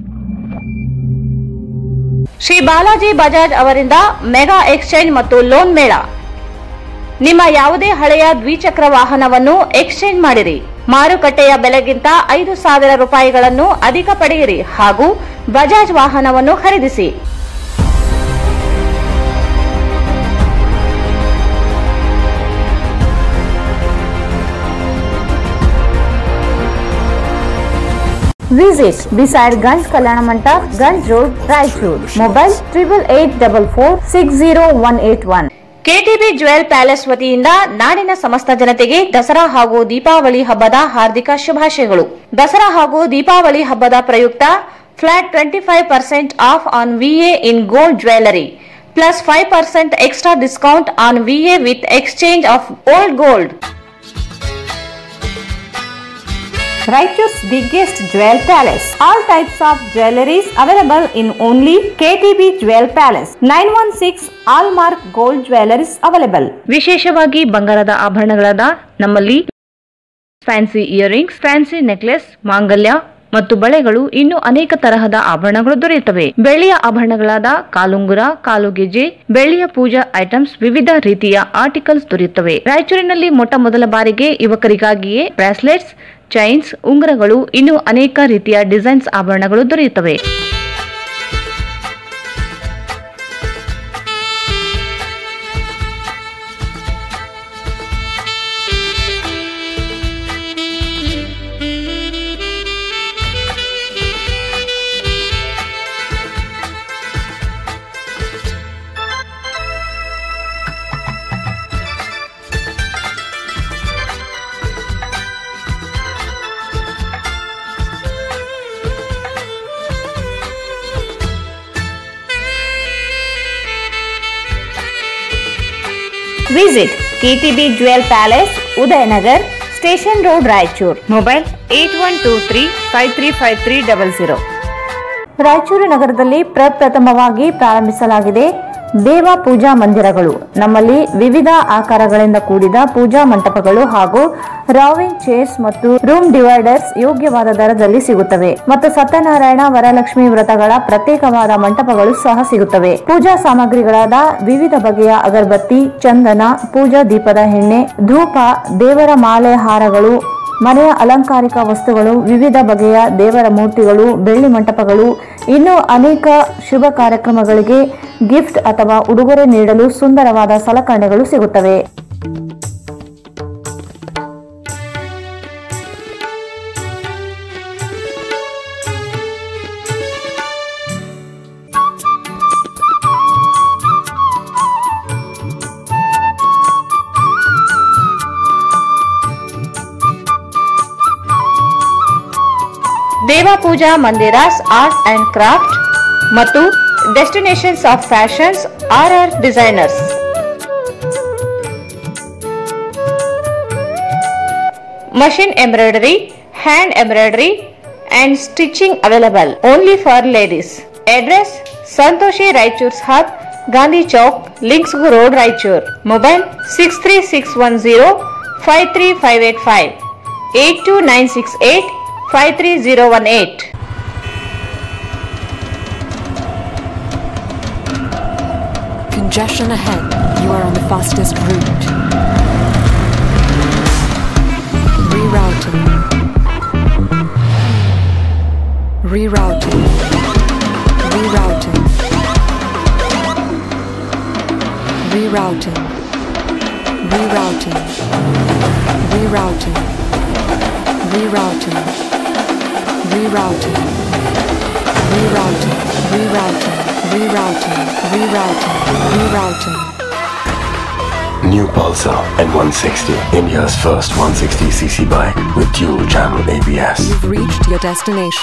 ಶ್ರೀ ಬಾಲಾಜಿ ಬಜಾಜ್ ಅವರಿಂದ ಮೆಗಾ ಎಕ್ಸ್ಚೇಂಜ್ ಮತ್ತು ಲೋನ್ ಮೇಳ ನಿಮ್ಮ ಯಾವುದೇ ಹಳೆಯ ದ್ವಿಚಕ್ರ ವಾಹನವನ್ನು ಎಕ್ಸ್ಚೇಂಜ್ ಮಾಡಿರಿ ಮಾರುಕಟ್ಟೆಯ ಬೆಲೆಗಿಂತ ಐದು ಸಾವಿರ ರೂಪಾಯಿಗಳನ್ನು ಅಧಿಕ ಪಡೆಯಿರಿ ಹಾಗೂ ಬಜಾಜ್ ವಾಹನವನ್ನು ಖರೀದಿಸಿ Visit beside Ganj Kalyana Mandap, Ganj Road, Raichur. Mobile triple eight double four six zero one eight one. KTB jewel palace ವತಿಯಿಂದ ನಾಡಿನ ಸಮಸ್ತ ಜನತೆಗೆ ದಸರಾ ಹಾಗೂ ದೀಪಾವಳಿ ಹಬ್ಬದ ಹಾರ್ದಿಕ ಶುಭಾಶಯಗಳು ದಸರಾ ಹಾಗೂ ದೀಪಾವಳಿ ಹಬ್ಬದ ಪ್ರಯುಕ್ತ flat twenty five percent off on VA in gold jewellery plus five percent extra discount on VA with exchange of old gold Raichur's biggest jewel palace. All types of jewelries available in only KTB Jewel Palace. 916 Allmark Gold Jewelries available. ವಿಶೇಷವಾಗಿ ಬಂಗಾರದ ಆಭರಣಗಳಾದ ನಮ್ಮಲ್ಲಿ ಫ್ಯಾನ್ಸಿ ಇಯರಿಂಗ್ಸ್ ಫ್ಯಾನ್ಸಿ ನೆಕ್ಲೆಸ್ ಮಾಂಗಲ್ಯ ಮತ್ತು ಬಳೆಗಳು ಇನ್ನು ಅನೇಕ ತರಹದ ಆಭರಣಗಳು ದೊರೆಯುತ್ತವೆ ಬೆಳ್ಳಿಯ ಆಭರಣಗಳಾದ ಕಾಲುಂಗುರ ಕಾಲುಗೆಜೆ ಬೆಳ್ಳಿಯ ಪೂಜಾ ಐಟಮ್ಸ್ ವಿವಿಧ ರೀತಿಯ ಆರ್ಟಿಕಲ್ಸ್ ದೊರೆಯುತ್ತವೆ ರಾಯಚೂರಿನಲ್ಲಿ ಮೊಟ್ಟ ಮೊದಲ ಬಾರಿಗೆ ಯುವಕರಿಗಾಗಿಯೇ ಬ್ರಾಸ್ಲೆಟ್ಸ್ ಚೈನ್ಸ್ ಉಂಗುರಗಳು ಇನ್ನು ಅನೇಕ ರೀತಿಯ ಡಿಸೈನ್ಸ್ ಆಭರಣಗಳು ದೊರೆಯುತ್ತವೆ Visit KTB Jewel Palace, Udayanagar, Station Road, Raichur. Mobile 8123 535300. Raichur ನಗರದಲ್ಲಿ ಪ್ರಪ್ರಥಮವಾಗಿ ಪ್ರಾರಂಭಿಸಲಾಗಿದೆ ದೇವ ಪೂಜಾ ಮಂದಿರಗಳು ನಮ್ಮಲ್ಲಿ ವಿವಿಧ ಆಕಾರಗಳಿಂದ ಕೂಡಿದ ಪೂಜಾ ಮಂಟಪಗಳು ಹಾಗೂ ರಾವಿಂಗ್ ಚೇರ್ಸ್ ಮತ್ತು ರೂಮ್ ಡಿವೈಡರ್ಸ್ ಯೋಗ್ಯವಾದ ದರದಲ್ಲಿ ಸಿಗುತ್ತವೆ ಮತ್ತು ಸತ್ಯನಾರಾಯಣ ವರಲಕ್ಷ್ಮಿ ವ್ರತಗಳ ಪ್ರತ್ಯೇಕವಾದ ಮಂಟಪಗಳು ಸಹ ಸಿಗುತ್ತವೆ ಪೂಜಾ ಸಾಮಗ್ರಿಗಳಾದ ವಿವಿಧ ಬಗೆಯ ಅಗರಬತ್ತಿ ಚಂದನ ಪೂಜಾ ದೀಪದ ಎಣ್ಣೆ ಧೂಪ ದೇವರ ಮಾಲೆ ಹಾರಗಳು ಮನೆಯ ಅಲಂಕಾರಿಕ ವಸ್ತುಗಳು ವಿವಿಧ ಬಗೆಯ ದೇವರ ಮೂರ್ತಿಗಳು ಬೆಳ್ಳಿ ಮಂಟಪಗಳು ಇನ್ನೂ ಅನೇಕ ಶುಭ ಕಾರ್ಯಕ್ರಮಗಳಿಗೆ ಗಿಫ್ಟ್ ಅಥವಾ ಉಡುಗೊರೆ ನೀಡಲು ಸುಂದರವಾದ ಸಲಕರಣೆಗಳು ಸಿಗುತ್ತವೆ ದೇವ ಪೂಜಾ ಮಂದಿರಾಸ್ ಆರ್ಟ್ ಅಂಡ್ ಕ್ರಾಫ್ಟ್ ಮತ್ತು destinations of fashions R R designers machine embroidery, hand embroidery, and stitching available only for ladies. Address Santoshi Raichur's Hut, Gandhi Chowk, Linksgu Road, Raichur. Mobile 63610 53585 82968 53018. Congestion ahead. You are on the fastest route. Rerouting. Rerouting. Rerouting. Rerouting. Rerouting. Rerouting. Rerouting. Rerouting. Rerouting. Rerouting. Rerouting. Rerouting. Rerouting. New Pulsar N160, India's first 160cc bike with dual channel ABS. You've reached your destination.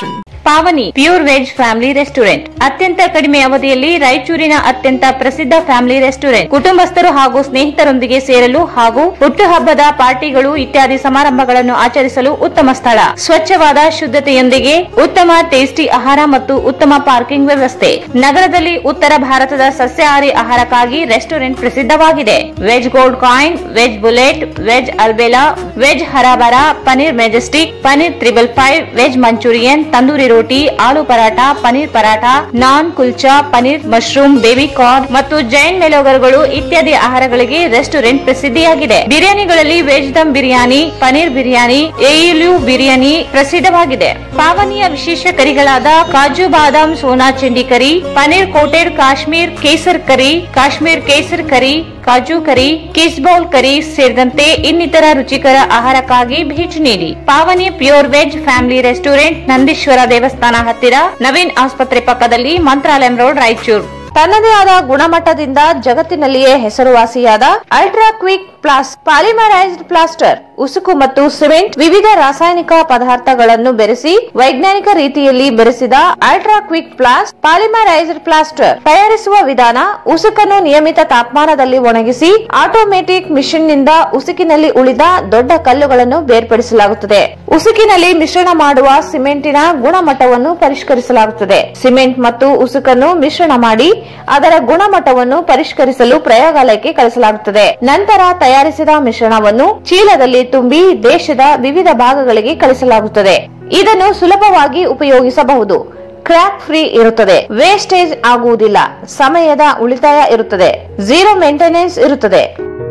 Pavani pure veg family restaurant ಅತ್ಯಂತ ಕಡಿಮೆ ಅವಧಿಯಲ್ಲಿ ರಾಯಚೂರಿನ ಅತ್ಯಂತ ಪ್ರಸಿದ್ಧ ಫ್ಯಾಮಿಲಿ ರೆಸ್ಟೋರೆಂಟ್ ಕುಟುಂಬಸ್ಥರು ಹಾಗೂ ಸ್ನೇಹಿತರೊಂದಿಗೆ ಸೇರಲು ಹಾಗೂ ಹುಟ್ಟುಹಬ್ಬದ ಪಾರ್ಟಿಗಳು ಇತ್ಯಾದಿ ಸಮಾರಂಭಗಳನ್ನು ಆಚರಿಸಲು ಉತ್ತಮ ಸ್ಥಳ ಸ್ವಚ್ಛವಾದ ಶುದ್ಧತೆಯೊಂದಿಗೆ ಉತ್ತಮ ಟೇಸ್ಟಿ ಆಹಾರ ಮತ್ತು ಉತ್ತಮ ಪಾರ್ಕಿಂಗ್ ವ್ಯವಸ್ಥೆ ನಗರದಲ್ಲಿ ಉತ್ತರ ಭಾರತದ ಸಸ್ಯಾಹಾರಿ ಆಹಾರಕ್ಕಾಗಿ ರೆಸ್ಟೋರೆಂಟ್ ಪ್ರಸಿದ್ಧವಾಗಿದೆ veg gold coin veg bullet veg Albela veg ಹರಾಬರ paneer majestic paneer triple five veg manchurian tandoori roti aloo paratha paneer paratha naan kulcha paneer mushroom baby corn ಮತ್ತು ಜೈನ್ ಮೆಲೋಗರ್ಗಳು ಇತ್ಯಾದಿ ಆಹಾರಗಳಿಗೆ ರೆಸ್ಟೋರೆಂಟ್ ಪ್ರಸಿದ್ಧಿಯಾಗಿದೆ ಬಿರಿಯಾನಿಗಳಲ್ಲಿ ವೆಜ್ ದಮ್ ಬಿರಿಯಾನಿ ಪನೀರ್ ಬಿರಿಯಾನಿ ಏಯುಲು ಬಿರಿಯಾನಿ ಪ್ರಸಿದ್ಧವಾಗಿದೆ ಪಾವನಿಯ ವಿಶೇಷ ಕರಿಗಳಾದ ಕಾಜು ಬಾದಾಮ್ ಸೋನಾ ಚಿಂಡಿ curry paneer coated Kashmir kesar curry Kashmir kesar curry kaju curry kiss bowl ಕರಿ ಸೇರಿದಂತೆ ಇನ್ನಿತರ ರುಚಿಕರ ಆಹಾರಕ್ಕಾಗಿ ಭೇಟಿ ನೀಡಿ Pavani pure veg family restaurant Nandishwara ದೇವಸ್ಥಾನ ಹತ್ತಿರ ನವೀನ್ ಆಸ್ಪತ್ರೆ ಪಕ್ಕದಲ್ಲಿ ಮಂತ್ರಾಲಯಂ ರೋಡ್ ರಾಯಚೂರು ತನ್ನದೇ ಆದ ಗುಣಮಟ್ಟದಿಂದ ಜಗತ್ತಿನಲ್ಲಿಯೇ ಹೆಸರುವಾಸಿಯಾದ ಅಲ್ಟ್ರಾ ಕ್ವಿಕ್ ಪ್ಲಾಸ್ ಪಾಲಿಮರೈಸ್ಡ್ ಪ್ಲಾಸ್ಟರ್ ಉಸುಕು ಮತ್ತು ಸಿಮೆಂಟ್ ವಿವಿಧ ರಾಸಾಯನಿಕ ಪದಾರ್ಥಗಳನ್ನು ಬೆರೆಸಿ ವೈಜ್ಞಾನಿಕ ರೀತಿಯಲ್ಲಿ ಬೆರೆಸಿದ ಅಲ್ಟ್ರಾ ಕ್ವಿಕ್ ಪ್ಲಾಸ್ ಪಾಲಿಮರೈಸ್ಡ್ ಪ್ಲಾಸ್ಟರ್ ತಯಾರಿಸುವ ವಿಧಾನ ಉಸುಕನ್ನು ನಿಯಮಿತ ತಾಪಮಾನದಲ್ಲಿ ಒಣಗಿಸಿ ಆಟೋಮೆಟಿಕ್ ಮಿಷಿನ್ ನಿಂದ ಉಸುಕಿನಲ್ಲಿ ಉಳಿದ ದೊಡ್ಡ ಕಲ್ಲುಗಳನ್ನು ಬೇರ್ಪಡಿಸಲಾಗುತ್ತದೆ ಉಸುಕಿನಲ್ಲಿ ಮಿಶ್ರಣ ಮಾಡುವ ಸಿಮೆಂಟಿನ ಗುಣಮಟ್ಟವನ್ನು ಪರಿಷ್ಕರಿಸಲಾಗುತ್ತದೆ ಸಿಮೆಂಟ್ ಮತ್ತು ಉಸುಕನ್ನು ಮಿಶ್ರಣ ಮಾಡಿ ಅದರ ಗುಣಮಟ್ಟವನ್ನು ಪರಿಷ್ಕರಿಸಲು ಪ್ರಯೋಗಾಲಯಕ್ಕೆ ಕಳಿಸಲಾಗುತ್ತದೆ ನಂತರ ತಯಾರಿಸಿದ ಮಿಶ್ರಣವನ್ನು ಚೀಲದಲ್ಲಿ ತುಂಬಿ ದೇಶದ ವಿವಿಧ ಭಾಗಗಳಿಗೆ ಕಳಿಸಲಾಗುತ್ತದೆ ಇದನ್ನು ಸುಲಭವಾಗಿ ಉಪಯೋಗಿಸಬಹುದು ಕ್ರ್ಯಾಕ್ ಫ್ರೀ ಇರುತ್ತದೆ ವೇಸ್ಟೇಜ್ ಆಗುವುದಿಲ್ಲ ಸಮಯದ ಉಳಿತಾಯ ಇರುತ್ತದೆ ಝೀರೋ ಮೇಂಟೆನೆನ್ಸ್ ಇರುತ್ತದೆ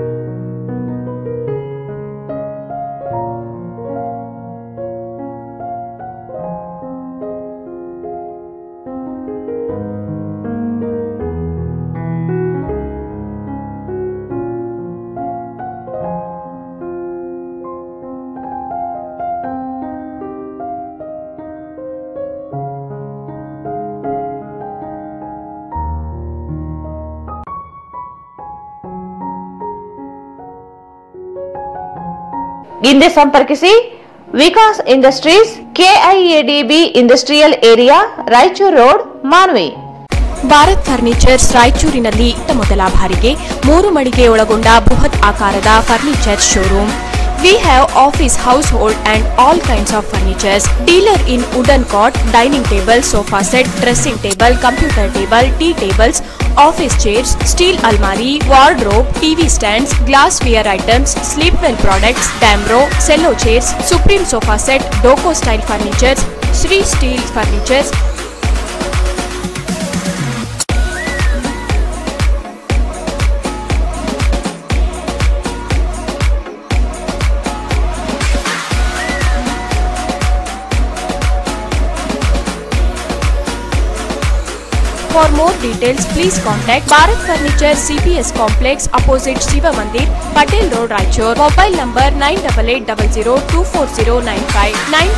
ಹಿಂದೆ ಸಂಪರ್ಕಿಸಿ Vikas industries KIADB industrial area Raichur road Manvi Bharat furnitures ರಾಯಚೂರಿನಲ್ಲಿ ಇತ್ತ ಮೊದಲ ಬಾರಿಗೆ ಮೂರು ಮಳಿಗೆ ಒಳಗೊಂಡ ಬೃಹತ್ ಆಕಾರದ furniture showroom we have office household and all kinds of furnitures dealer in wooden cot dining table sofa set dressing table computer table tea tables office chairs steel ಅಲ್ಮಾರಿ wardrobe TV stands glass ware items sleep well products Damro Cello chairs supreme sofa set ಡೋಕೋ style furnitures Shri steel furnitures For more details, please contact Bharat Furniture CPS Complex opposite Shiva Mandir, Patel Road, Raichur. Mobile number 9880240959,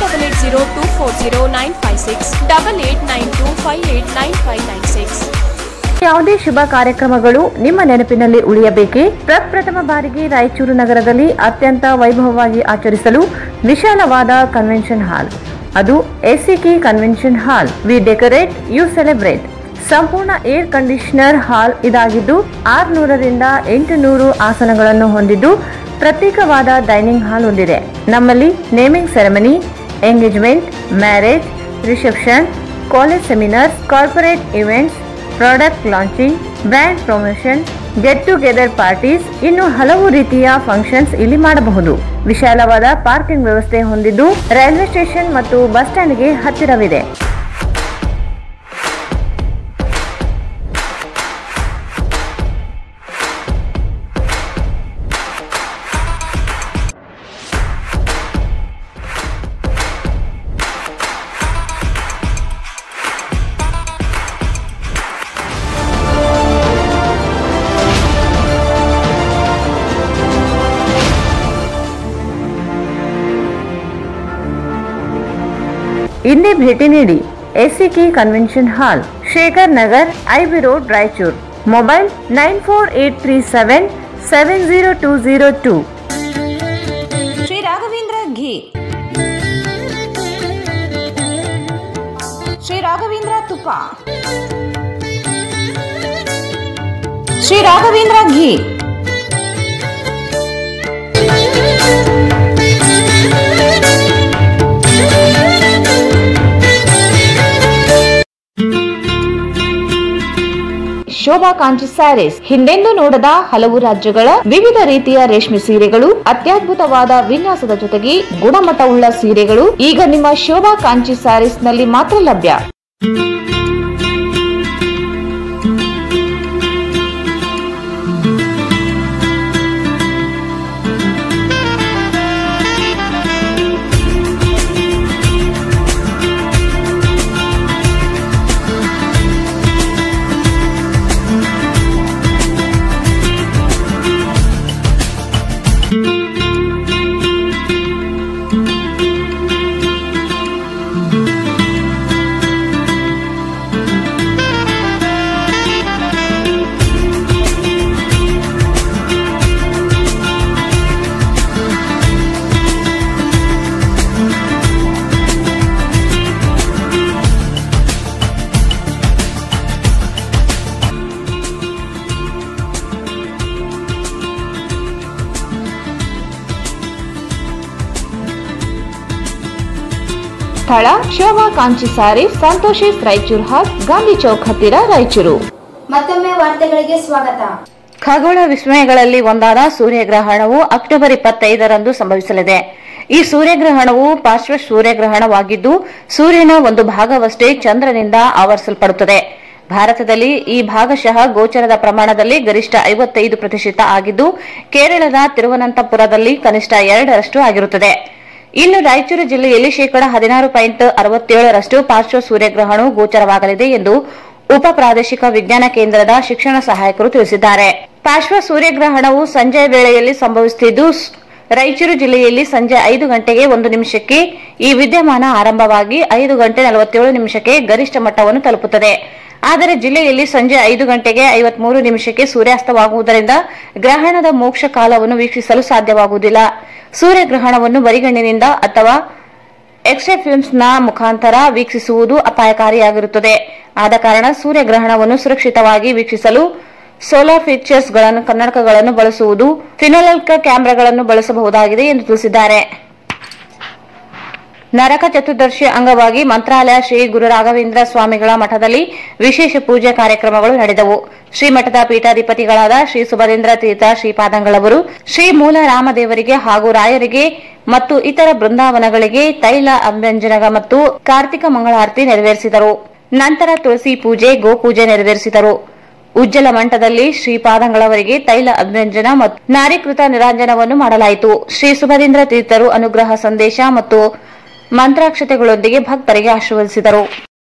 9880240956, 8892589596. ಯಾವುದೇ ಶುಭ ಕಾರ್ಯಕ್ರಮಗಳು ನಿಮ್ಮ ನೆನಪಿನಲ್ಲಿ ಉಳಿಯಬೇಕೇ ಪ್ರಪ್ರಥಮ ಬಾರಿಗೆ ರಾಯಚೂರು ನಗರದಲ್ಲಿ ಅತ್ಯಂತ ವೈಭವವಾಗಿ ಆಚರಿಸಲು ವಿಶಾಲವಾದ ಕನ್ವೆನ್ಷನ್ ಹಾಲ್ ಅದು ACK convention hall we decorate you celebrate ಸಂಪೂರ್ಣ ಏರ್ ಕಂಡೀಷನರ್ ಹಾಲ್ ಇದಾಗಿದ್ದು ಆರ್ನೂರರಿಂದ ಎಂಟು ನೂರು ಆಸನಗಳನ್ನು ಹೊಂದಿದ್ದು ಪ್ರತ್ಯೇಕವಾದ ಡೈನಿಂಗ್ ಹಾಲ್ ಹೊಂದಿದೆ ನಮ್ಮಲ್ಲಿ naming ceremony engagement marriage reception college seminars corporate events product launching brand promotion get together parties ಇನ್ನು ಹಲವು ರೀತಿಯ ಫಂಕ್ಷನ್ಸ್ ಇಲ್ಲಿ ಮಾಡಬಹುದು ವಿಶಾಲವಾದ ಪಾರ್ಕಿಂಗ್ ವ್ಯವಸ್ಥೆ ಹೊಂದಿದ್ದು ರೈಲ್ವೆ ಸ್ಟೇಷನ್ ಮತ್ತು ಬಸ್ ಸ್ಟ್ಯಾಂಡ್ಗೆ ಹತ್ತಿರವಿದೆ ಇಂದೇ ಭೇಟಿ ನೀಡಿ SCK convention hall Shekhar Nagar IB road Raichur mobile nine four eight three seven seven zero two zero two Shri Raghavendra ಘೀ ಶ್ರೀ ರಾಘವೇಂದ್ರ ತುಪ್ಪ ಶ್ರೀ ರಾಘವೇಂದ್ರ ಘೀ ಶೋಭಾ ಕಾಂಚಿ ಸ್ಯಾರೀಸ್ ಹಿಂದೆಂದೂ ನೋಡದ ಹಲವು ರಾಜ್ಯಗಳ ವಿವಿಧ ರೀತಿಯ ರೇಷ್ಮೆ ಸೀರೆಗಳು ಅತ್ಯದ್ಭುತವಾದ ವಿನ್ಯಾಸದ ಜೊತೆಗೆ ಗುಣಮಟ್ಟವುಳ್ಳ ಸೀರೆಗಳು ಈಗ ನಿಮ್ಮ ಶೋಭಾ ಕಾಂಚಿ ಸ್ಯಾರೀಸ್ ನಲ್ಲಿ ಮಾತ್ರ ಲಭ್ಯ ಸ್ಥಳ ಶೋಭಾ ಕಾಂಚಿ ಸ್ಯಾರೀಸ್ ಸಂತೋಷಿಸ್ ರಾಯಚೂರು ಹಾಟ್ ಗಾಂಧಿ ಚೌಕ್ ಹತ್ತಿರ ರಾಯಚೂರು ಮತ್ತೊಮ್ಮೆ ವಾರ್ತೆಗಳಿಗೆ ಸ್ವಾಗತ ಖಗೋಳ ವಿಸ್ಮಯಗಳಲ್ಲಿ ಒಂದಾದ ಸೂರ್ಯಗ್ರಹಣವು ಅಕ್ಟೋಬರ್ ಇಪ್ಪತ್ತೈದರಂದು ಸಂಭವಿಸಲಿದೆ ಈ ಸೂರ್ಯಗ್ರಹಣವು ಪಾರ್ಶ್ವ ಸೂರ್ಯಗ್ರಹಣವಾಗಿದ್ದು ಸೂರ್ಯನ ಒಂದು ಭಾಗವಷ್ಟೇ ಚಂದ್ರನಿಂದ ಆವರಿಸಲ್ಪಡುತ್ತದೆ ಭಾರತದಲ್ಲಿ ಈ ಭಾಗಶಃ ಗೋಚರದ ಪ್ರಮಾಣದಲ್ಲಿ ಗರಿಷ್ಠ ಐವತ್ತೈದು ಪ್ರತಿಶತ ಆಗಿದ್ದು ಕೇರಳದ ತಿರುವನಂತಪುರದಲ್ಲಿ ಕನಿಷ್ಠ ಎರಡರಷ್ಟು ಆಗಿರುತ್ತದೆ ಇನ್ನು ರಾಯಚೂರು ಜಿಲ್ಲೆಯಲ್ಲಿ ಶೇಕಡಾ ಹದಿನಾರು ಪಾಯಿಂಟ್ ಅರವತ್ತೇಳರಷ್ಟು ಪಾರ್ಶ್ವ ಸೂರ್ಯಗ್ರಹಣವು ಗೋಚರವಾಗಲಿದೆ ಎಂದು ಉಪ ಪ್ರಾದೇಶಿಕ ವಿಜ್ಞಾನ ಕೇಂದ್ರದ ಶಿಕ್ಷಣ ಸಹಾಯಕರು ತಿಳಿಸಿದ್ದಾರೆ ಪಾರ್ಶ್ವ ಸೂರ್ಯಗ್ರಹಣವು ಸಂಜೆ ವೇಳೆಯಲ್ಲಿ ಸಂಭವಿಸುತ್ತಿದ್ದು ಸ್- ರಾಯಚೂರು ಜಿಲ್ಲೆಯಲ್ಲಿ ಸಂಜೆ ಐದು ಗಂಟೆಗೆ ಒಂದು ನಿಮಿಷಕ್ಕೆ ಈ ವಿದ್ಯಮಾನ ಆರಂಭವಾಗಿ ಐದು ಗಂಟೆ ನಲವತ್ತೇಳು ನಿಮಿಷಕ್ಕೆ ಗರಿಷ್ಠ ಮಟ್ಟವನ್ನು ತಲುಪುತ್ತದೆ ಆದರೆ ಜಿಲ್ಲೆಯಲ್ಲಿ ಸಂಜೆ ಐದು ಗಂಟೆಗೆ ಐವತ್ಮೂರು ನಿಮಿಷಕ್ಕೆ ಸೂರ್ಯಾಸ್ತವಾಗುವುದರಿಂದ ಗ್ರಹಣದ ಮೋಕ್ಷ ಕಾಲವನ್ನು ವೀಕ್ಷಿಸಲು ಸಾಧ್ಯವಾಗುವುದಿಲ್ಲ ಸೂರ್ಯಗ್ರಹಣವನ್ನು ಬರಿಗಣ್ಣಿನಿಂದ ಅಥವಾ ಎಕ್ಸ್ರೇ ಫಿಲ್ಮ್ಸ್ನ ಮುಖಾಂತರ ವೀಕ್ಷಿಸುವುದು ಅಪಾಯಕಾರಿಯಾಗಿರುತ್ತದೆ ಆದ ಕಾರಣ ಸೂರ್ಯಗ್ರಹಣವನ್ನು ಸುರಕ್ಷಿತವಾಗಿ ವೀಕ್ಷಿಸಲು ಸೋಲಾರ್ ಫೀಚರ್ಸ್ ಗಳನ್ನು ಕನ್ನಡಕಗಳನ್ನು ಬಳಸುವುದು ಫಿನೋಲಲ್ಕ ಕ್ಯಾಮೆರಾಗಳನ್ನು ಬಳಸಬಹುದಾಗಿದೆ ಎಂದು ತಿಳಿಸಿದ್ದಾರೆ ನರಕ ಚತುರ್ದಶಿ ಅಂಗವಾಗಿ ಮಂತ್ರಾಲಯ ಶ್ರೀ ಗುರು ರಾಘವೇಂದ್ರ ಸ್ವಾಮಿಗಳ ಮಠದಲ್ಲಿ ವಿಶೇಷ ಪೂಜೆ ಕಾರ್ಯಕ್ರಮಗಳು ನಡೆದವು ಶ್ರೀಮಠದ ಪೀಠಾಧಿಪತಿಗಳಾದ ಶ್ರೀ ಸುಭದೇಂದ್ರ ತೀರ್ಥ ಶ್ರೀಪಾದಂಗಳವರು ಶ್ರೀ ಮೂಲ ರಾಮದೇವರಿಗೆ ಹಾಗೂ ರಾಯರಿಗೆ ಮತ್ತು ಇತರ ಬೃಂದಾವನಗಳಿಗೆ ತೈಲ ಅಭ್ಯಂಜನ ಮತ್ತು ಕಾರ್ತಿಕ ಮಂಗಳಾರತಿ ನೆರವೇರಿಸಿದರು ನಂತರ ತುಳಸಿ ಪೂಜೆ ಗೋಪೂಜೆ ನೆರವೇರಿಸಿದರು ಉಜ್ಜಲ ಮಂಟದಲ್ಲಿ ಶ್ರೀಪಾದಂಗಳವರಿಗೆ ತೈಲ ಅಭ್ಯಂಜನ ಮತ್ತು ನಾರೀಕೃತ ನಿರಾಂಜನವನ್ನು ಮಾಡಲಾಯಿತು ಶ್ರೀ ಸುಭದೇಂದ್ರ ತೀರ್ಥರು ಅನುಗ್ರಹ ಸಂದೇಶ ಮತ್ತು ಮಂತ್ರಾಕ್ಷತೆಗಳೊಂದಿಗೆ ಭಕ್ತರಿಗೆ ಆಶೀರ್ವದಿಸಿದರು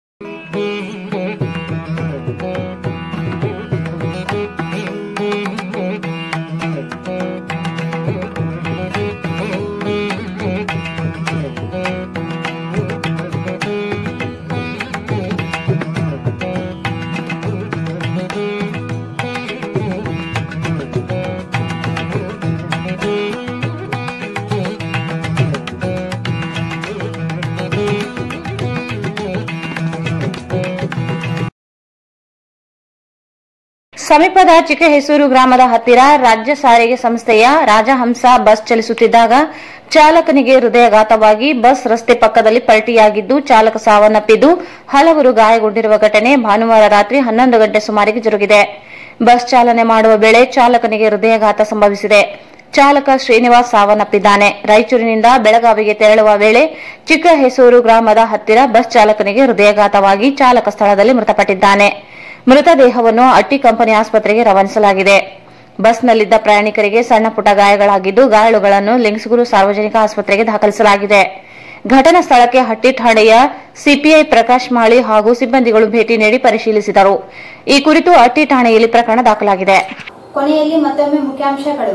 ಸಮೀಪದ ಚಿಕ್ಕಹೆಸೂರು ಗ್ರಾಮದ ಹತ್ತಿರ ರಾಜ್ಯ ಸಾರಿಗೆ ಸಂಸ್ಥೆಯ ರಾಜಹಂಸ ಬಸ್ ಚಲಿಸುತ್ತಿದ್ದಾಗ ಚಾಲಕನಿಗೆ ಹೃದಯಘಾತವಾಗಿ ಬಸ್ ರಸ್ತೆ ಪಕ್ಕದಲ್ಲಿ ಪಲ್ಟಿಯಾಗಿದ್ದು ಚಾಲಕ ಸಾವನ್ನಪ್ಪಿದ್ದು ಹಲವರು ಗಾಯಗೊಂಡಿರುವ ಘಟನೆ ಭಾನುವಾರ ರಾತ್ರಿ ಹನ್ನೊಂದು ಗಂಟೆ ಸುಮಾರಿಗೆ ಜರುಗಿದೆ ಬಸ್ ಚಾಲನೆ ಮಾಡುವ ವೇಳೆ ಚಾಲಕನಿಗೆ ಹೃದಯಘಾತ ಸಂಭವಿಸಿದೆ ಚಾಲಕ ಶ್ರೀನಿವಾಸ್ ಸಾವನ್ನಪ್ಪಿದ್ದಾನೆ ರಾಯಚೂರಿನಿಂದ ಬೆಳಗಾವಿಗೆ ತೆರಳುವ ವೇಳೆ ಚಿಕ್ಕಹೆಸೂರು ಗ್ರಾಮದ ಹತ್ತಿರ ಬಸ್ ಚಾಲಕನಿಗೆ ಹೃದಯಘಾತವಾಗಿ ಚಾಲಕ ಸ್ಥಳದಲ್ಲಿ ಮೃತಪಟ್ಟಿದ್ದಾನೆ ಮೃತದೇಹವನ್ನು ಅಟ್ಟಿ ಕಂಪನಿ ಆಸ್ಪತ್ರೆಗೆ ರವಾನಿಸಲಾಗಿದೆ ಬಸ್ನಲ್ಲಿದ್ದ ಪ್ರಯಾಣಿಕರಿಗೆ ಸಣ್ಣ ಪುಟ್ಟ ಗಾಯಗಳಾಗಿದ್ದು ಗಾಯಾಳುಗಳನ್ನು ಲಿಂಗ್ಸ್ಗುರು ಸಾರ್ವಜನಿಕ ಆಸ್ಪತ್ರೆಗೆ ದಾಖಲಿಸಲಾಗಿದೆ ಘಟನಾ ಸ್ಥಳಕ್ಕೆ ಹಟ್ಟಿ ಠಾಣೆಯ ಸಿಪಿಐ ಪ್ರಕಾಶ್ ಮಾಳಿ ಹಾಗೂ ಸಿಬ್ಬಂದಿಗಳು ಭೇಟಿ ನೀಡಿ ಪರಿಶೀಲಿಸಿದರು ಈ ಕುರಿತು ಅಟ್ಟಿ ಠಾಣೆಯಲ್ಲಿ ಪ್ರಕರಣ ದಾಖಲಾಗಿದೆ ಕೊನೆಯಲ್ಲಿ ಮತ್ತೊಮ್ಮೆ ಮುಖ್ಯಾಂಶಗಳು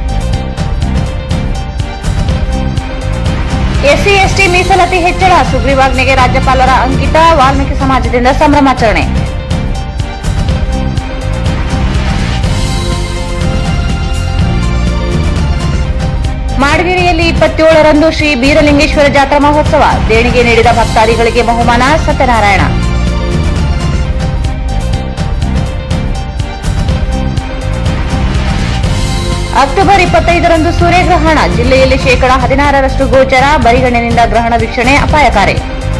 ಎಸ್ಸಿ ಎಸ್ಟಿ ಮೀಸಲಾತಿ ಹೆಚ್ಚಳ ಸುಗ್ರೀವಾಜ್ಞೆಗೆ ರಾಜ್ಯಪಾಲರ ಅಂಕಿತ ವಾಲ್ಮೀಕಿ ಸಮಾಜದಿಂದ ಸಂಭ್ರಮಾಚರಣೆ ಮಾಡಿ ಬ್ಯಾಡಗಿರಿಯಲ್ಲಿ ಇಪ್ಪತ್ತೇಳರಂದು ಶ್ರೀ ಬೀರಲಿಂಗೇಶ್ವರ ಜಾತ್ರಾ ಮಹೋತ್ಸವ ದೇಣಿಗೆ ನೀಡಿದ ಭಕ್ತಾದಿಗಳಿಗೆ ಬಹುಮಾನ ಸತ್ಯನಾರಾಯಣ ಅಕ್ಟೋಬರ್ ಇಪ್ಪತ್ತೈದರಂದು ಸೂರ್ಯಗ್ರಹಣ ಜಿಲ್ಲೆಯಲ್ಲಿ ಶೇಕಡಾ ಹದಿನಾರರಷ್ಟು ಗೋಚರ ಬರಿಗಣ್ಣಿನಿಂದ ಗ್ರಹಣ ವೀಕ್ಷಣೆ ಅಪಾಯಕಾರಿ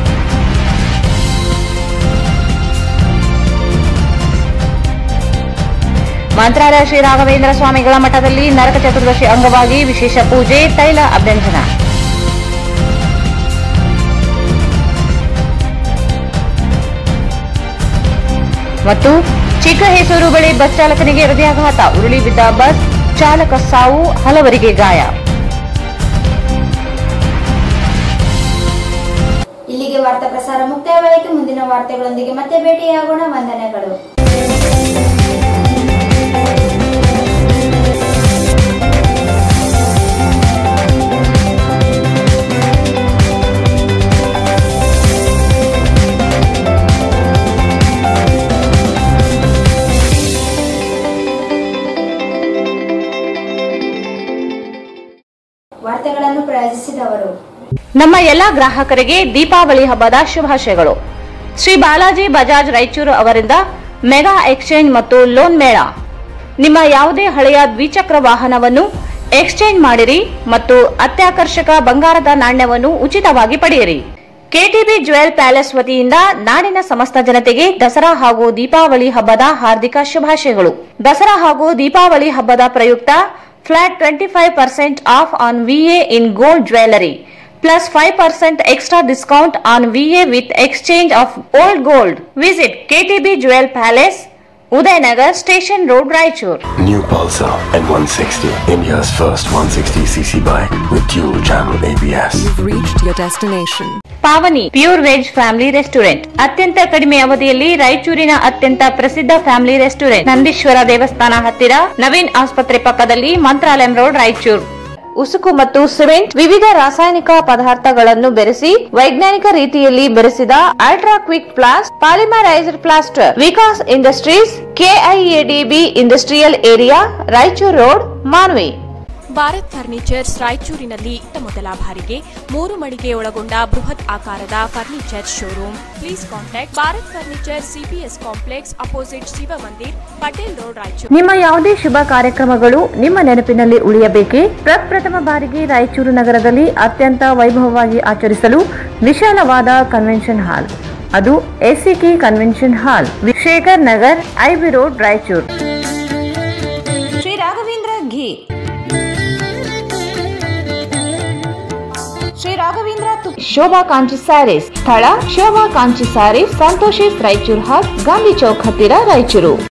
ಮಂತ್ರಾಲಯ ಶ್ರೀ ರಾಘವೇಂದ್ರ ಸ್ವಾಮಿಗಳ ಮಠದಲ್ಲಿ ನರಕ ಚತುರ್ದಶಿ ಅಂಗವಾಗಿ ವಿಶೇಷ ಪೂಜೆ ತೈಲ ಅಭ್ಯಂಜನ ಮತ್ತು ಚಿಕ್ಕ ಹೇಸೂರು ಬಳಿ ಬಸ್ ಚಾಲಕನಿಗೆ ಹೃದಯಾಘಾತ ಉರುಳಿ ಬಿದ್ದ ಬಸ್ ಚಾಲಕ ಸಾವು ಹಲವರಿಗೆ ಗಾಯ ಇಲ್ಲಿಗೆ ವಾರ್ತಾ ಪ್ರಸಾರ ಮುಕ್ತಾಯವಾಯಿತು ಮುಂದಿನ ವಾರ್ತೆಗಳೊಂದಿಗೆ ಮತ್ತೆ ಭೇಟಿಯಾಗೋಣ ವಂದನೆಗಳು ವಾರ್ತೆಗಳನ್ನು ಪ್ರಾಯೋಜಿಸಿದವರು ನಮ್ಮ ಎಲ್ಲಾ ಗ್ರಾಹಕರಿಗೆ ದೀಪಾವಳಿ ಹಬ್ಬದ ಶುಭಾಶಯಗಳು ಶ್ರೀ ಬಾಲಾಜಿ ಬಜಾಜ್ ರಾಯಚೂರು ಅವರಿಂದ ಮೆಗಾ ಎಕ್ಸ್ಚೇಂಜ್ ಮತ್ತು ಲೋನ್ ಮೇಳ ನಿಮ್ಮ ಯಾವುದೇ ಹಳೆಯ ದ್ವಿಚಕ್ರ ವಾಹನವನ್ನು ಎಕ್ಸ್ಚೇಂಜ್ ಮಾಡಿರಿ ಮತ್ತು ಅತ್ಯಾಕರ್ಷಕ ಬಂಗಾರದ ನಾಣ್ಯವನ್ನು ಉಚಿತವಾಗಿ ಪಡೆಯಿರಿ ಕೆಟಿಬಿ ಜ್ಯುವೆಲ್ ಪ್ಯಾಲೇಸ್ ವತಿಯಿಂದ ನಾಡಿನ ಸಮಸ್ತ ಜನತೆಗೆ ದಸರಾ ಹಾಗೂ ದೀಪಾವಳಿ ಹಬ್ಬದ ಹಾರ್ದಿಕ ಶುಭಾಶಯಗಳು ದಸರಾ ಹಾಗೂ ದೀಪಾವಳಿ ಹಬ್ಬದ ಪ್ರಯುಕ್ತ flat twenty five percent off on VA in gold jewellery plus 5% extra discount on VA with exchange of old gold. Visit KTB Jewel Palace, Udaynagar Station Road, Raichur. New Pulsar N160, India's first 160cc bike with dual channel ABS. You've reached your destination. Pavani pure veg family restaurant ಅತ್ಯಂತ ಕಡಿಮೆ ಅವಧಿಯಲ್ಲಿ ರಾಯಚೂರಿನ ಅತ್ಯಂತ ಪ್ರಸಿದ್ಧ ಫ್ಯಾಮಿಲಿ ರೆಸ್ಟೋರೆಂಟ್ ನಂದೀಶ್ವರ ದೇವಸ್ಥಾನ ಹತ್ತಿರ ನವೀನ್ ಆಸ್ಪತ್ರೆ ಪಕ್ಕದಲ್ಲಿ ಮಂತ್ರಾಲಯಂ ರೋಡ್ ರಾಯಚೂರು ಉಸುಕು ಮತ್ತು ಸಿಮೆಂಟ್ ವಿವಿಧ ರಾಸಾಯನಿಕ ಪದಾರ್ಥಗಳನ್ನು ಬೆರೆಸಿ ವೈಜ್ಞಾನಿಕ ರೀತಿಯಲ್ಲಿ ಬೆರೆಸಿದ ultra quick plast polymerised plaster Vikas industries KIADB industrial area Raichur road Manvi Bharat furnitures ರಾಯಚೂರಿನಲ್ಲಿ ಇತ್ತ ಮೊದಲ ಬಾರಿಗೆ ಮೂರು ಮಳಿಗೆ ಒಳಗೊಂಡ ಬೃಹತ್ ಆಕಾರದ furniture showroom please contact Bharat furniture CPS complex opposite Shiva Mandir Patel road Raichur ನಿಮ್ಮ ಯಾವುದೇ ಶುಭ ಕಾರ್ಯಕ್ರಮಗಳು ನಿಮ್ಮ ನೆನಪಿನಲ್ಲಿ ಉಳಿಯಬೇಕೇ ಪ್ರಪ್ರಥಮ ಬಾರಿಗೆ ರಾಯಚೂರು ನಗರದಲ್ಲಿ ಅತ್ಯಂತ ವೈಭವವಾಗಿ ಆಚರಿಸಲು ವಿಶಾಲವಾದ ಕನ್ವೆನ್ಷನ್ ಹಾಲ್ ಅದು ACK convention hall Shekhar Nagar IB road Raichur Shri Raghavendra ಘೀ ಶ್ರೀ ರಾಘವೇಂದ್ರ ತು- ಶೋಭಾ ಕಾಂಚಿ ಸ್ಯಾರೀಸ್ ಸ್ಥಳ ಶೋಭಾ ಕಾಂಚಿ ಸ್ಯಾರೀಸ್ ಸಂತೋಷಿ ರಾಯಚೂರು ಹಾಟ್ ಗಾಂಧಿ ಚೌಕ್ ಹತ್ತಿರ ರಾಯಚೂರು